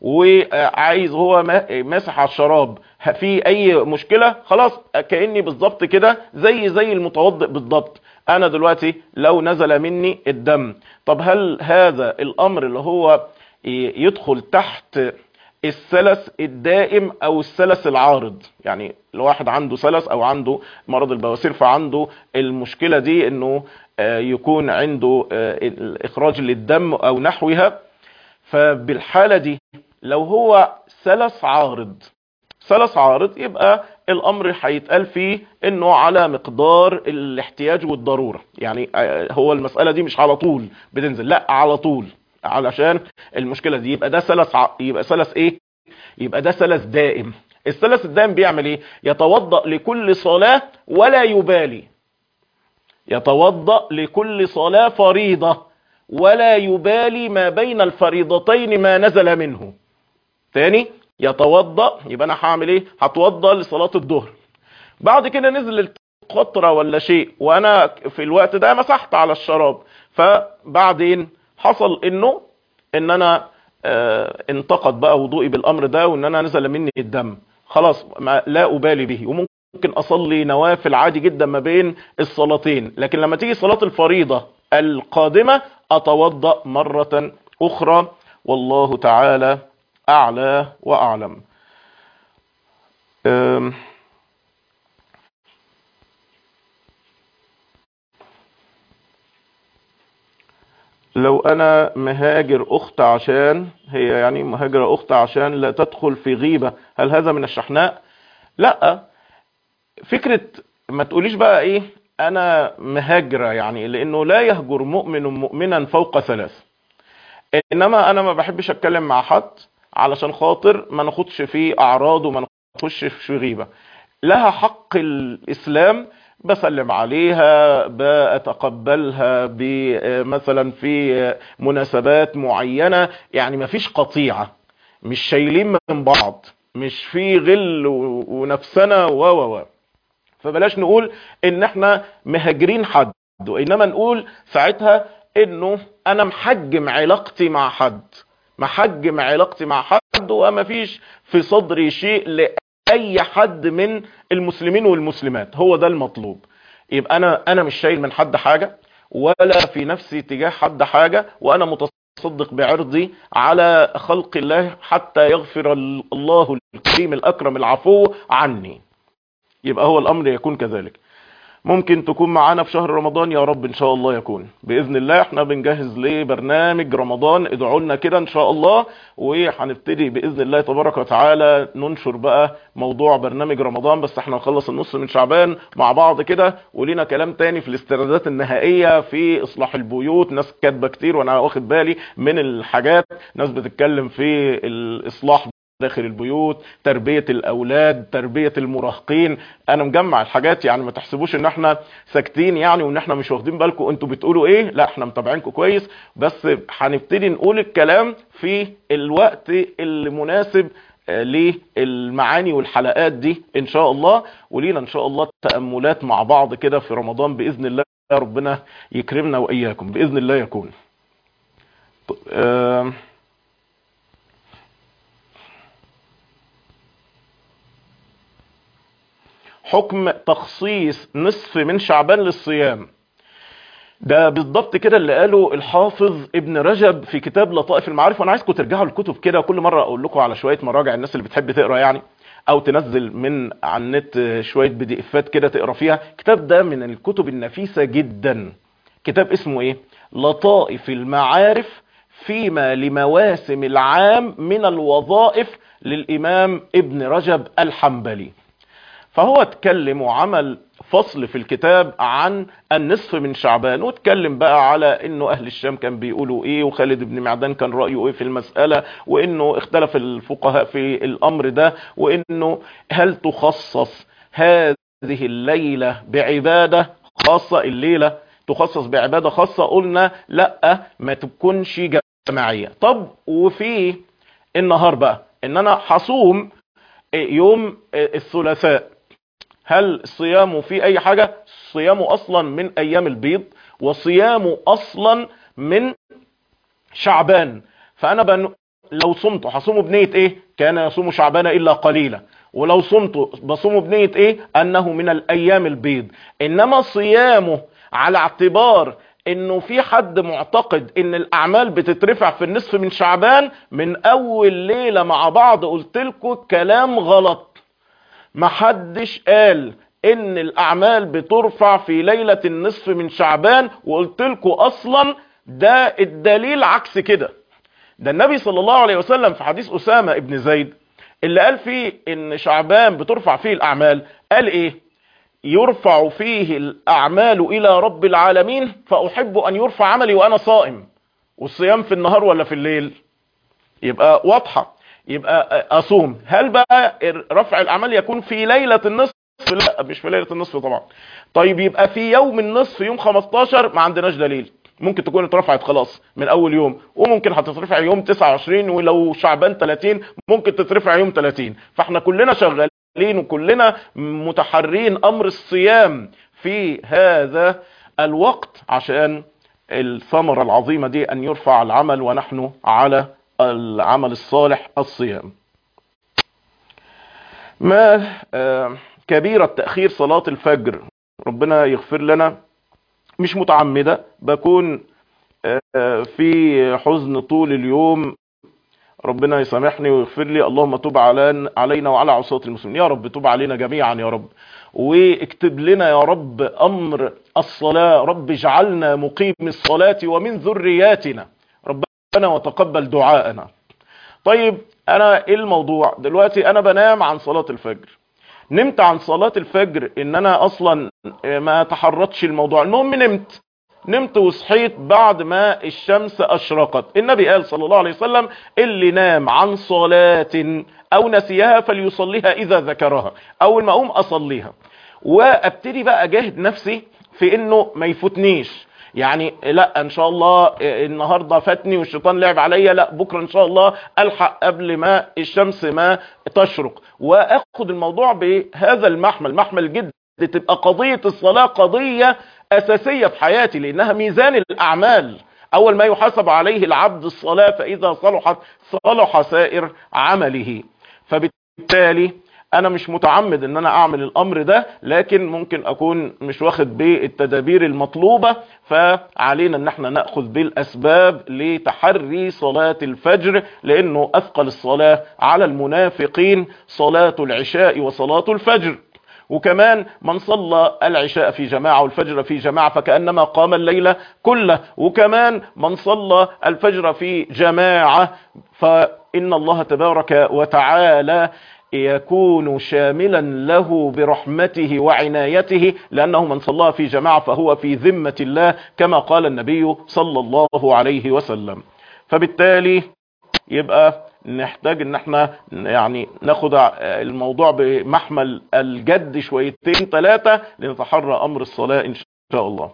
[SPEAKER 1] وعايز هو ماسح على الشراب في اي مشكلة خلاص كأني بالظبط كده زي زي المتوضئ بالظبط انا دلوقتي لو نزل مني الدم طب هل هذا الامر اللي هو يدخل تحت السلس الدائم او السلس العارض يعني الواحد عنده سلس او عنده مرض البواسير فعنده المشكلة دي انه يكون عنده اخراج للدم او نحوها فبالحالة دي لو هو سلس عارض سلس عارض يبقى الامر هيتقال فيه انه على مقدار الاحتياج والضرورة يعني هو المسألة دي مش على طول بتنزل لا على طول علشان المشكلة دي يبقى ده سلس ع... يبقى سلس ايه يبقى ده سلس دائم السلس الدائم بيعمل ايه يتوضأ لكل صلاة ولا يبالي يتوضأ لكل صلاة فريضة ولا يبالي ما بين الفريضتين ما نزل منه تاني يتوضأ يبقى انا هعمل ايه هتوضأ لصلاة الظهر بعد كده نزلت قطرة ولا شيء وانا في الوقت ده مسحت على الشراب فبعدين حصل انه ان انا اه انتقد بقى وضوئي بالامر ده وان انا نزل مني الدم خلاص ما لا ابالي به وممكن اصلي نوافل عادي جدا ما بين الصلاتين لكن لما تيجي صلاة الفريضة القادمة اتوضأ مرة اخرى والله تعالى اعلى واعلم لو انا مهاجر اخت عشان هي يعني مهاجرة اخت عشان لا تدخل في غيبة هل هذا من الشحناء لا فكرة ما تقوليش بقى ايه انا مهاجرة يعني لانه لا يهجر مؤمن مؤمنا فوق ثلاث انما انا ما بحبش اتكلم مع حد علشان خاطر ما ناخدش في اعراض وما نخش في غيبة لها حق الاسلام بسلم عليها بتقبلها مثلا في مناسبات معينة يعني ما فيش قطيعة مش شايلين من بعض مش في غل ونفسنا و و و فبلاش نقول ان احنا مهاجرين حد وانما نقول ساعتها انه انا محجم علاقتي مع حد محجم علاقتي مع حد وما فيش في صدري شيء لاي حد من المسلمين والمسلمات هو ده المطلوب يبقى انا انا مش شايل من حد حاجة ولا في نفسي تجاه حد حاجة وانا متصدق بعرضي على خلق الله حتى يغفر الله الكريم الاكرم العفو عني يبقى هو الامر يكون كذلك ممكن تكون معانا في شهر رمضان يا رب ان شاء الله يكون باذن الله احنا بنجهز لبرنامج رمضان ادعوا لنا كده ان شاء الله وهنبتدي باذن الله تبارك وتعالى ننشر بقى موضوع برنامج رمضان بس احنا نخلص النص من شعبان مع بعض كده ولينا كلام تاني في الاستعدادات النهائيه في اصلاح البيوت ناس كاتبه كتير وانا واخد بالي من الحاجات ناس بتتكلم في الاصلاح داخل البيوت تربية الاولاد تربية المراهقين انا مجمع الحاجات يعني ما تحسبوش ان احنا ساكتين يعني وان احنا مش واخدين بالكم انتوا بتقولوا ايه لا احنا متابعينكم كويس بس هنبتدي نقول الكلام في الوقت المناسب للمعاني والحلقات دي ان شاء الله ولينا ان شاء الله تأملات مع بعض كده في رمضان باذن الله ربنا يكرمنا واياكم باذن الله يكون آه حكم تخصيص نصف من شعبان للصيام ده بالضبط كده اللي قاله الحافظ ابن رجب في كتاب لطائف المعارف وانا عايزكم ترجعوا الكتب كده كل مره اقول لكم على شويه مراجع الناس اللي بتحب تقرا يعني او تنزل من على النت شويه بي دي افات كده تقرا فيها الكتاب ده من الكتب النفيسه جدا كتاب اسمه ايه لطائف المعارف فيما لمواسم العام من الوظائف للامام ابن رجب الحنبلي فهو اتكلم وعمل فصل في الكتاب عن النصف من شعبان واتكلم بقى على انه اهل الشام كان بيقولوا ايه وخالد بن معدان كان رأيه ايه في المسألة وانه اختلف الفقهاء في الامر ده وانه هل تخصص هذه الليلة بعبادة خاصة الليلة تخصص بعبادة خاصة قلنا لا ما تكونش جماعية طب وفي النهار بقى ان انا حصوم يوم الثلاثاء هل صيامه في اي حاجة صيامه اصلا من ايام البيض وصيامه اصلا من شعبان فانا بن... لو صمت هصومه بنية ايه كان يصوم شعبان الا قليلا ولو صمت بصومه بنية ايه انه من الايام البيض انما صيامه على اعتبار انه في حد معتقد ان الاعمال بتترفع في النصف من شعبان من اول ليلة مع بعض قلت لكم كلام غلط محدش قال ان الاعمال بترفع في ليلة النصف من شعبان وقلت لكم اصلا ده الدليل عكس كده ده النبي صلى الله عليه وسلم في حديث اسامة ابن زيد اللي قال فيه ان شعبان بترفع فيه الاعمال قال ايه يرفع فيه الاعمال الى رب العالمين فاحب ان يرفع عملي وانا صائم والصيام في النهار ولا في الليل يبقى واضحة يبقى اصوم هل بقى رفع الاعمال يكون في ليلة النصف لا مش في ليلة النصف طبعا طيب يبقى في يوم النصف يوم 15 ما عندناش دليل ممكن تكون اترفعت خلاص من اول يوم وممكن هتترفع يوم 29 ولو شعبان 30 ممكن تترفع يوم 30 فاحنا كلنا شغالين وكلنا متحرين امر الصيام في هذا الوقت عشان الثمرة العظيمة دي ان يرفع العمل ونحن على العمل الصالح الصيام ما كبيرة تأخير صلاة الفجر ربنا يغفر لنا مش متعمدة بكون في حزن طول اليوم ربنا يسامحني ويغفر لي اللهم تب علينا وعلى عصاة المسلمين يا رب تب علينا جميعا يا رب واكتب لنا يا رب أمر الصلاة رب اجعلنا مقيم الصلاة ومن ذرياتنا ربنا وتقبل دعاءنا طيب انا ايه الموضوع دلوقتي انا بنام عن صلاة الفجر نمت عن صلاة الفجر ان انا اصلا ما تحرتش الموضوع المهم نمت نمت وصحيت بعد ما الشمس اشرقت النبي قال صلى الله عليه وسلم اللي نام عن صلاة او نسيها فليصليها اذا ذكرها اول ما اقوم اصليها وابتدي بقى اجاهد نفسي في انه ما يفوتنيش يعني لا ان شاء الله النهارده فاتني والشيطان لعب عليا لا بكره ان شاء الله الحق قبل ما الشمس ما تشرق واخد الموضوع بهذا المحمل محمل جدا تبقى قضيه الصلاه قضيه اساسيه في حياتي لانها ميزان الاعمال اول ما يحاسب عليه العبد الصلاه فاذا صلحت صلح سائر عمله فبالتالي انا مش متعمد ان انا اعمل الامر ده لكن ممكن اكون مش واخد بالتدابير المطلوبة فعلينا ان احنا نأخذ بالاسباب لتحري صلاة الفجر لانه اثقل الصلاة على المنافقين صلاة العشاء وصلاة الفجر وكمان من صلى العشاء في جماعة والفجر في جماعة فكأنما قام الليلة كله وكمان من صلى الفجر في جماعة فإن الله تبارك وتعالى يكون شاملا له برحمته وعنايته لأنه من صلى في جماعة فهو في ذمة الله كما قال النبي صلى الله عليه وسلم فبالتالي يبقى نحتاج ان احنا يعني ناخد الموضوع بمحمل الجد شويتين ثلاثة لنتحرى امر الصلاة ان شاء الله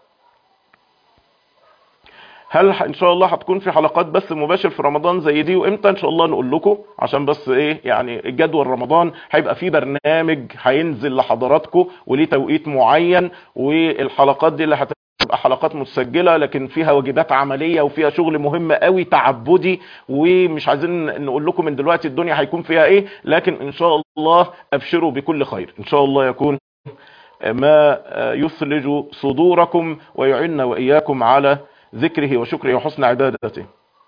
[SPEAKER 1] هل ان شاء الله هتكون في حلقات بث مباشر في رمضان زي دي وامتى ان شاء الله نقول لكم عشان بس ايه يعني الجدول رمضان هيبقى فيه برنامج هينزل لحضراتكم وليه توقيت معين والحلقات دي اللي هتبقى بتبقى حلقات متسجلة لكن فيها واجبات عملية وفيها شغل مهم قوي تعبدي ومش عايزين نقول لكم من دلوقتي الدنيا هيكون فيها ايه لكن ان شاء الله ابشروا بكل خير ان شاء الله يكون ما يثلج صدوركم ويعنا واياكم على ذكره وشكره وحسن عبادته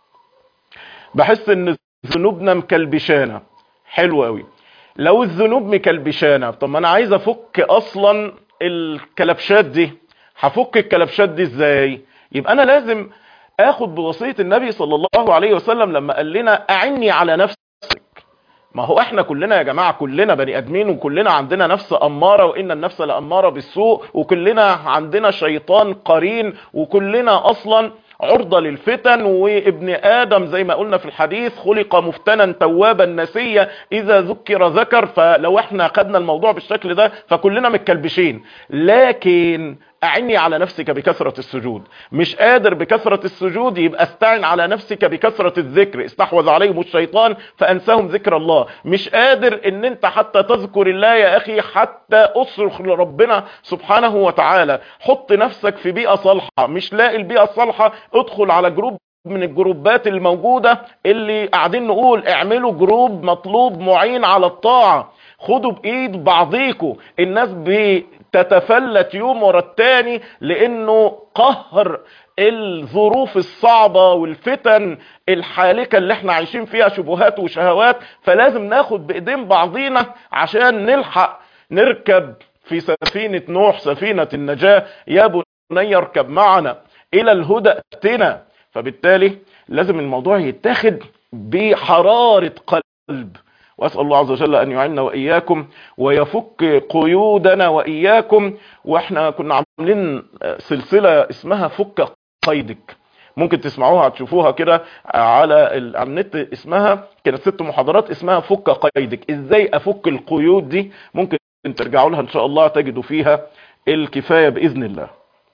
[SPEAKER 1] بحس ان ذنوبنا مكلبشانة حلو قوي لو الذنوب مكلبشانة طب ما انا عايز افك اصلا الكلبشات دي هفك الكلبشات دي ازاي يبقى انا لازم اخد بوصية النبي صلى الله عليه وسلم لما قال لنا اعني على نفسك ما هو احنا كلنا يا جماعة كلنا بني ادمين وكلنا عندنا نفس امارة وان النفس لامارة بالسوء وكلنا عندنا شيطان قرين وكلنا اصلا عرضة للفتن وابن آدم زي ما قلنا في الحديث خلق مفتنا توابا نسيا إذا ذكر ذكر فلو احنا خدنا الموضوع بالشكل ده فكلنا متكلبشين لكن أعني على نفسك بكثرة السجود مش قادر بكثرة السجود يبقى استعن على نفسك بكثرة الذكر استحوذ عليهم الشيطان فأنساهم ذكر الله مش قادر ان انت حتى تذكر الله يا أخي حتى أصرخ لربنا سبحانه وتعالى حط نفسك في بيئة صالحة مش لاقي البيئة الصالحة ادخل على جروب من الجروبات الموجودة اللي قاعدين نقول اعملوا جروب مطلوب معين على الطاعة خدوا بايد بعضيكوا الناس بتتفلت يوم ورا التاني لانه قهر الظروف الصعبة والفتن الحالكة اللي احنا عايشين فيها شبهات وشهوات فلازم ناخد بايدين بعضينا عشان نلحق نركب في سفينة نوح سفينة النجاة يا بني اركب معنا الى الهدى اتنا فبالتالي لازم الموضوع يتاخد بحرارة قلب واسأل الله عز وجل ان يعيننا واياكم ويفك قيودنا واياكم واحنا كنا عاملين سلسلة اسمها فك قيدك ممكن تسمعوها تشوفوها كده على النت اسمها كانت ست محاضرات اسمها فك قيدك ازاي افك القيود دي ممكن ترجعوا لها ان شاء الله تجدوا فيها الكفاية باذن الله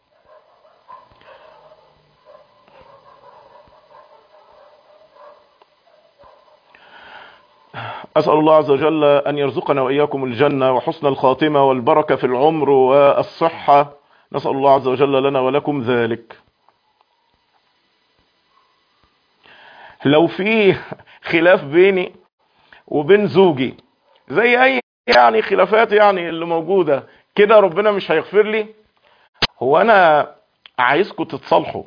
[SPEAKER 1] أسأل الله عز وجل أن يرزقنا وإياكم الجنة وحسن الخاتمة والبركة في العمر والصحة نسأل الله عز وجل لنا ولكم ذلك لو في خلاف بيني وبين زوجي زي أي يعني خلافات يعني اللي موجودة كده ربنا مش هيغفر لي هو أنا عايزكم تتصالحوا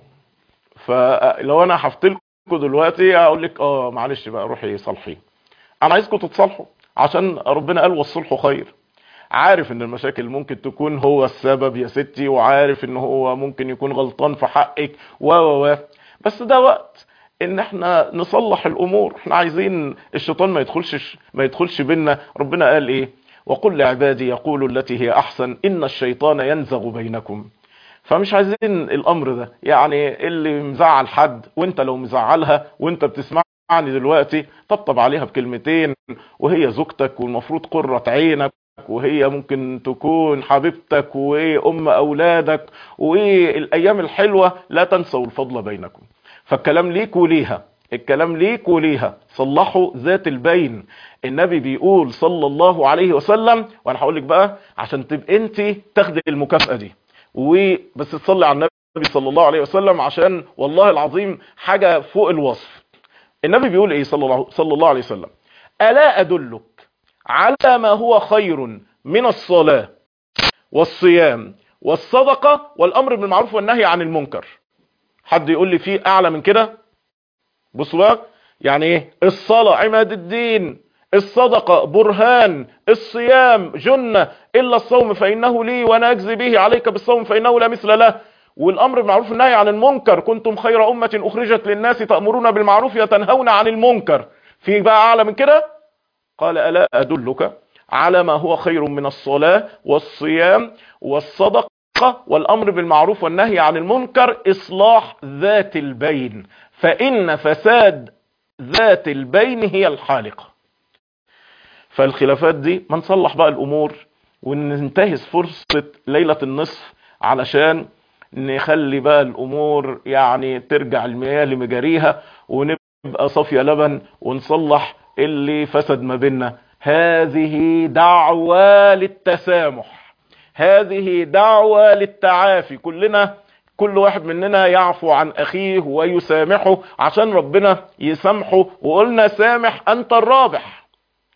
[SPEAKER 1] فلو أنا هفتلكوا دلوقتي أقول لك آه معلش بقى روحي صالحي انا عايزكم تتصالحوا عشان ربنا قال والصلح خير عارف ان المشاكل ممكن تكون هو السبب يا ستي وعارف ان هو ممكن يكون غلطان في حقك و و و بس ده وقت ان احنا نصلح الامور احنا عايزين الشيطان ما يدخلش ما يدخلش بينا ربنا قال ايه وقل لعبادي يقولوا التي هي احسن ان الشيطان ينزغ بينكم فمش عايزين الامر ده يعني اللي مزعل حد وانت لو مزعلها وانت بتسمع يعني دلوقتي طبطب عليها بكلمتين وهي زوجتك والمفروض قرة عينك وهي ممكن تكون حبيبتك وام اولادك والايام الحلوة لا تنسوا الفضل بينكم فالكلام ليك وليها الكلام ليك وليها صلحوا ذات البين النبي بيقول صلى الله عليه وسلم وانا هقول لك بقى عشان تبقى انت تاخدي المكافأة دي وبس تصلي على النبي صلى الله عليه وسلم عشان والله العظيم حاجة فوق الوصف النبي بيقول ايه صلى الله, صلى الله عليه وسلم ألا أدلك على ما هو خير من الصلاة والصيام والصدقة والأمر بالمعروف والنهي عن المنكر حد يقول لي فيه أعلى من كده بصوا بقى يعني ايه الصلاة عماد الدين الصدقة برهان الصيام جنة إلا الصوم فإنه لي وأنا أجزي به عليك بالصوم فإنه لا مثل له والامر بالمعروف والنهي عن المنكر كنتم خير امه اخرجت للناس تامرون بالمعروف وتنهون عن المنكر في بقى اعلى من كده قال الا ادلك على ما هو خير من الصلاه والصيام والصدقه والامر بالمعروف والنهي عن المنكر اصلاح ذات البين فان فساد ذات البين هي الحالقه فالخلافات دي ما نصلح بقى الامور وننتهز فرصه ليله النصف علشان نخلي بقى الامور يعني ترجع المياه لمجاريها ونبقى صافية لبن ونصلح اللي فسد ما بيننا هذه دعوة للتسامح هذه دعوة للتعافي كلنا كل واحد مننا يعفو عن اخيه ويسامحه عشان ربنا يسامحه وقلنا سامح انت الرابح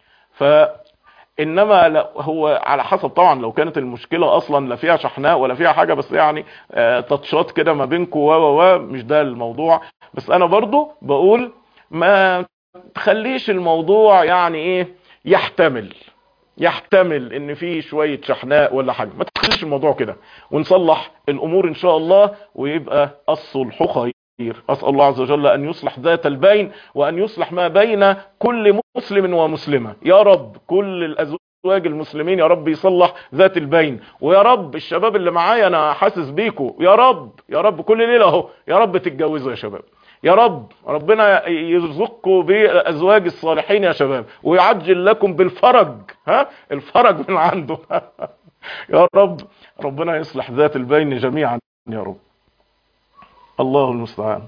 [SPEAKER 1] فانما لا هو على حسب طبعا لو كانت المشكلة اصلا لا فيها شحناء ولا فيها حاجة بس يعني آه، تاتشات كده ما بينكم و و و مش ده الموضوع بس انا برضو بقول ما تخليش الموضوع يعني ايه يحتمل يحتمل ان في شوية شحناء ولا حاجة ما تخليش الموضوع كده ونصلح الامور ان شاء الله ويبقى الصلح خير اسأل الله عز وجل ان يصلح ذات البين وان يصلح ما بين كل مسلم ومسلمة يا رب كل الازواج المسلمين يا رب يصلح ذات البين ويا رب الشباب اللي معايا انا حاسس بيكم يا رب يا رب كل ليلة اهو يا رب تتجوزوا يا شباب يا رب ربنا يرزقكم بأزواج الصالحين يا شباب ويعجل لكم بالفرج ها الفرج من عنده يا رب ربنا يصلح ذات البين جميعا يا رب الله المستعان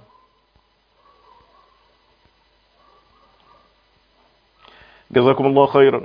[SPEAKER 1] جزاكم الله خيرا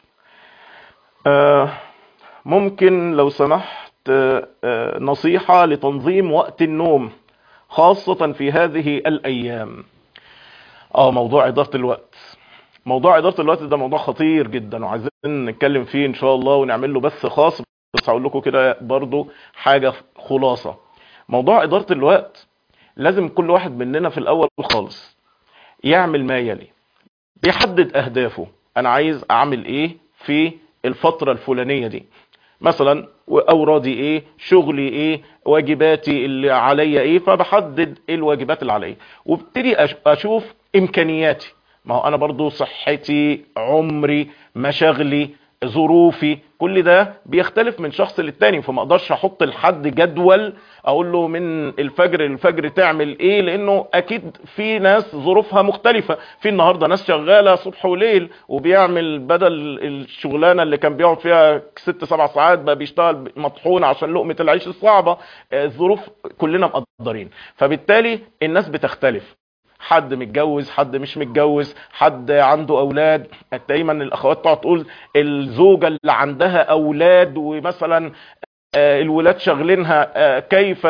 [SPEAKER 1] آه ممكن لو سمحت آه نصيحة لتنظيم وقت النوم خاصة في هذه الأيام اه موضوع إدارة الوقت موضوع إدارة الوقت ده موضوع خطير جدا وعايزين نتكلم فيه إن شاء الله ونعمل له بث خاص بس هقول لكم كده برضو حاجة خلاصة موضوع إدارة الوقت لازم كل واحد مننا في الأول خالص يعمل ما يلي بيحدد أهدافه أنا عايز أعمل إيه في الفترة الفلانية دي مثلا اورادي ايه شغلي ايه واجباتي اللي عليا ايه فبحدد ايه الواجبات اللي عليا وابتدي اشوف امكانياتي ما هو انا برضو صحتي عمري مشاغلي ظروفي كل ده بيختلف من شخص للتاني فما اقدرش احط لحد جدول اقول له من الفجر للفجر تعمل ايه لانه اكيد في ناس ظروفها مختلفة في النهاردة ناس شغالة صبح وليل وبيعمل بدل الشغلانة اللي كان بيقعد فيها ست سبع ساعات بقى بيشتغل مطحون عشان لقمة العيش الصعبة الظروف كلنا مقدرين فبالتالي الناس بتختلف حد متجوز حد مش متجوز حد عنده اولاد دايما الاخوات تقعد تقول الزوجه اللي عندها اولاد ومثلا الولاد شغلينها كيف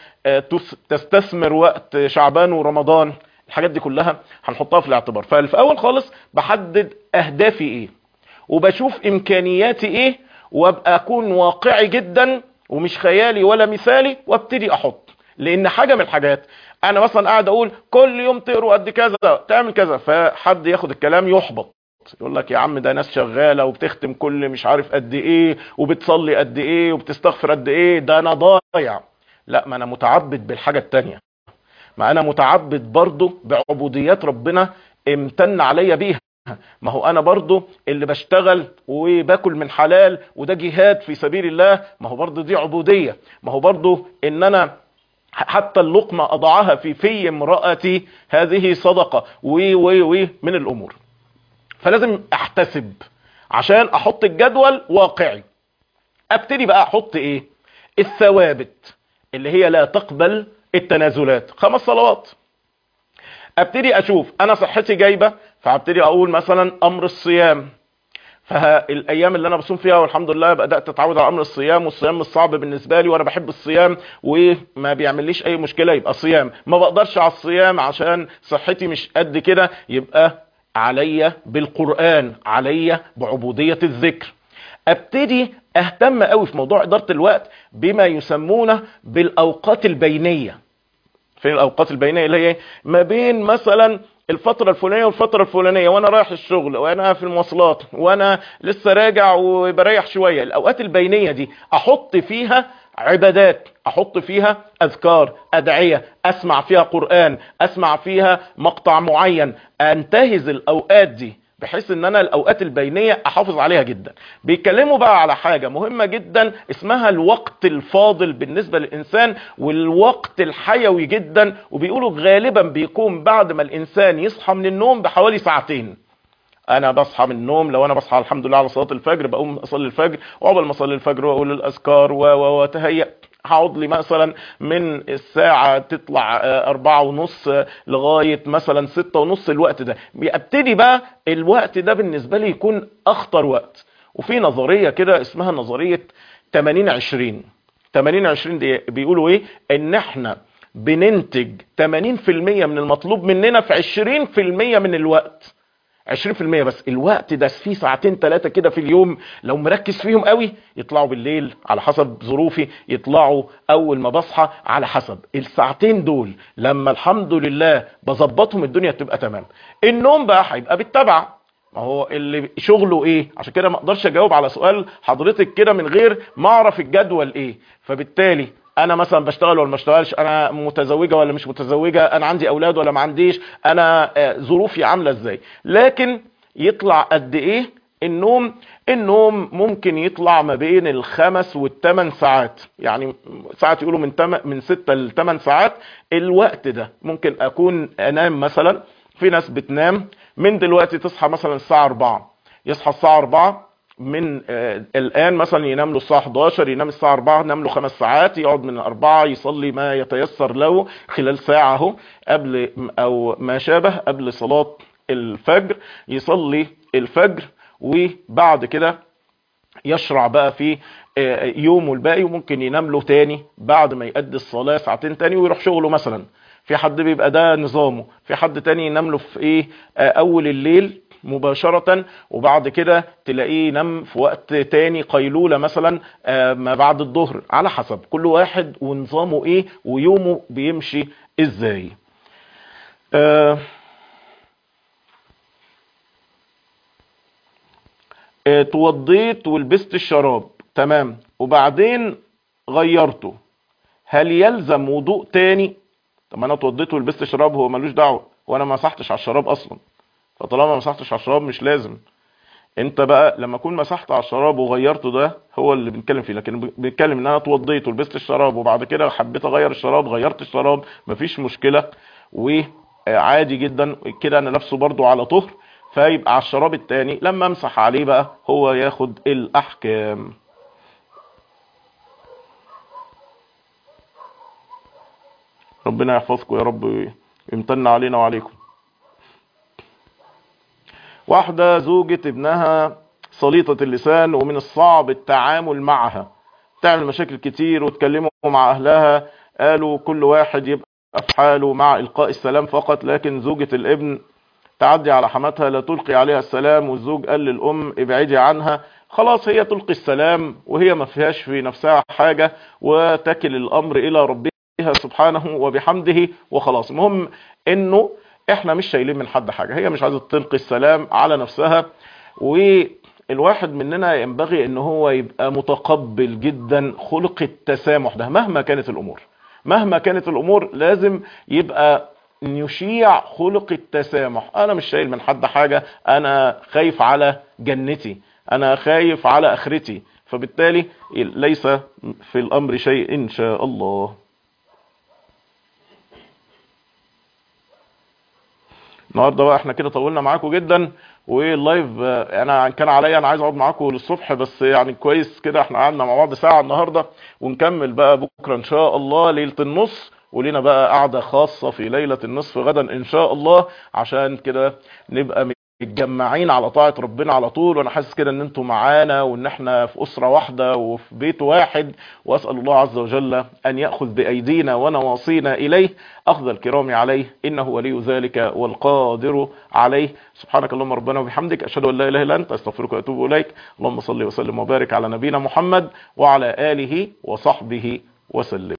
[SPEAKER 1] تستثمر وقت شعبان ورمضان الحاجات دي كلها هنحطها في الاعتبار ففي اول خالص بحدد اهدافي ايه وبشوف امكانياتي ايه وابقى اكون واقعي جدا ومش خيالي ولا مثالي وابتدي احط لان حاجه من الحاجات انا مثلا قاعد اقول كل يوم تقروا قد كذا تعمل كذا فحد ياخد الكلام يحبط يقول لك يا عم ده ناس شغاله وبتختم كل مش عارف قد ايه وبتصلي قد ايه وبتستغفر قد ايه ده انا ضايع لا ما انا متعبد بالحاجه التانية ما انا متعبد برضه بعبوديات ربنا امتن عليا بيها ما هو انا برضو اللي بشتغل وباكل من حلال وده جهاد في سبيل الله ما هو برضو دي عبودية ما هو برضو ان انا حتى اللقمة اضعها في في امرأتي هذه صدقة و و و من الامور فلازم احتسب عشان احط الجدول واقعي ابتدي بقى احط ايه الثوابت اللي هي لا تقبل التنازلات خمس صلوات ابتدي اشوف انا صحتي جايبة فابتدي اقول مثلا امر الصيام فالايام اللي انا بصوم فيها والحمد لله بدات اتعود على امر الصيام والصيام مش صعب بالنسبه لي وانا بحب الصيام وما بيعمليش اي مشكله يبقى صيام ما بقدرش على الصيام عشان صحتي مش قد كده يبقى عليا بالقران عليا بعبوديه الذكر ابتدي اهتم قوي في موضوع اداره الوقت بما يسمونه بالاوقات البينيه فين الاوقات البينيه اللي هي ما بين مثلا الفترة الفلانية والفترة الفلانية وانا رايح الشغل وانا في المواصلات وانا لسه راجع وبريح شوية الاوقات البينية دي احط فيها عبادات احط فيها اذكار ادعية اسمع فيها قرآن اسمع فيها مقطع معين انتهز الاوقات دي بحيث ان انا الاوقات البينية احافظ عليها جدا بيتكلموا بقى على حاجة مهمة جدا اسمها الوقت الفاضل بالنسبة للانسان والوقت الحيوي جدا وبيقولوا غالبا بيكون بعد ما الانسان يصحى من النوم بحوالي ساعتين انا بصحى من النوم لو انا بصحى الحمد لله على صلاة الفجر بقوم اصلي الفجر وقبل ما اصلي الفجر واقول الاذكار واتهيأ هقعد لي مثلا من الساعة تطلع اربعة ونص لغاية مثلا ستة ونص الوقت ده بيبتدي بقى الوقت ده بالنسبة لي يكون اخطر وقت وفي نظرية كده اسمها نظرية 80 20 80 20 دي بيقولوا ايه ان احنا بننتج 80% من المطلوب مننا في 20% من الوقت 20% بس الوقت ده فيه ساعتين ثلاثة كده في اليوم لو مركز فيهم قوي يطلعوا بالليل على حسب ظروفي يطلعوا اول ما بصحى على حسب الساعتين دول لما الحمد لله بظبطهم الدنيا تبقى تمام النوم بقى هيبقى بالتبع ما هو اللي شغله ايه عشان كده ما اقدرش اجاوب على سؤال حضرتك كده من غير ما اعرف الجدول ايه فبالتالي انا مثلا بشتغل ولا ما بشتغلش انا متزوجه ولا مش متزوجه انا عندي اولاد ولا ما عنديش انا آه، ظروفي عامله ازاي لكن يطلع قد ايه النوم النوم ممكن يطلع ما بين الخمس والثمان ساعات يعني ساعات يقولوا من تم من ستة لثمان ساعات الوقت ده ممكن اكون انام مثلا في ناس بتنام من دلوقتي تصحى مثلا الساعة 4 يصحى الساعة 4 من آه الآن مثلا ينام له الساعة 11 ينام الساعة 4 ينام له خمس ساعات يقعد من 4 يصلي ما يتيسر له خلال ساعة اهو قبل أو ما شابه قبل صلاة الفجر يصلي الفجر وبعد كده يشرع بقى في آه، يومه الباقي وممكن ينام له تاني بعد ما يأدي الصلاة ساعتين تاني ويروح شغله مثلا في حد بيبقى ده نظامه في حد تاني ينام له في ايه آه، اول الليل مباشرة وبعد كده تلاقيه ينام في وقت تاني قيلولة مثلا آه، ما بعد الظهر على حسب كل واحد ونظامه ايه ويومه بيمشي ازاي آه، آه، توضيت ولبست الشراب تمام وبعدين غيرته هل يلزم وضوء تاني طب ما انا اتوضيت ولبست شراب هو ملوش دعوه وانا ما مسحتش على الشراب اصلا فطالما ما مسحتش على الشراب مش لازم انت بقى لما اكون مسحت على الشراب وغيرته ده هو اللي بنتكلم فيه لكن بنتكلم ان انا اتوضيت ولبست الشراب وبعد كده حبيت اغير الشراب غيرت الشراب مفيش مشكله وعادي جدا كده انا لابسه برضو على طهر فيبقى على الشراب التاني لما امسح عليه بقى هو ياخد الاحكام ربنا يحفظكم يا رب ويمتن علينا وعليكم واحدة زوجة ابنها سليطة اللسان ومن الصعب التعامل معها تعمل مشاكل كتير وتكلموا مع أهلها قالوا كل واحد يبقى في حاله مع إلقاء السلام فقط لكن زوجة الابن تعدي على حماتها لا تلقي عليها السلام والزوج قال للأم ابعدي عنها خلاص هي تلقي السلام وهي ما فيهاش في نفسها حاجة وتكل الأمر إلى ربها سبحانه وبحمده وخلاص المهم انه احنا مش شايلين من حد حاجة هي مش عايزة تلقي السلام على نفسها والواحد مننا ينبغي ان هو يبقى متقبل جدا خلق التسامح ده مهما كانت الامور مهما كانت الامور لازم يبقى نشيع خلق التسامح انا مش شايل من حد حاجة انا خايف على جنتي انا خايف على اخرتي فبالتالي ليس في الامر شيء ان شاء الله النهارده بقى احنا كده طولنا معاكم جدا واللايف آه، انا كان عليا انا عايز اقعد معاكم للصبح بس يعني كويس كده احنا قعدنا مع بعض ساعه النهارده ونكمل بقى بكره ان شاء الله ليله النص ولينا بقى قعده خاصه في ليله النصف غدا ان شاء الله عشان كده نبقى متجمعين على طاعة ربنا على طول وانا حاسس كده ان انتم معانا وان احنا في اسرة واحدة وفي بيت واحد واسأل الله عز وجل ان يأخذ بايدينا ونواصينا اليه اخذ الكرام عليه انه ولي ذلك والقادر عليه سبحانك اللهم ربنا وبحمدك اشهد ان لا اله الا انت استغفرك واتوب اليك اللهم صل وسلم وبارك على نبينا محمد وعلى اله وصحبه وسلم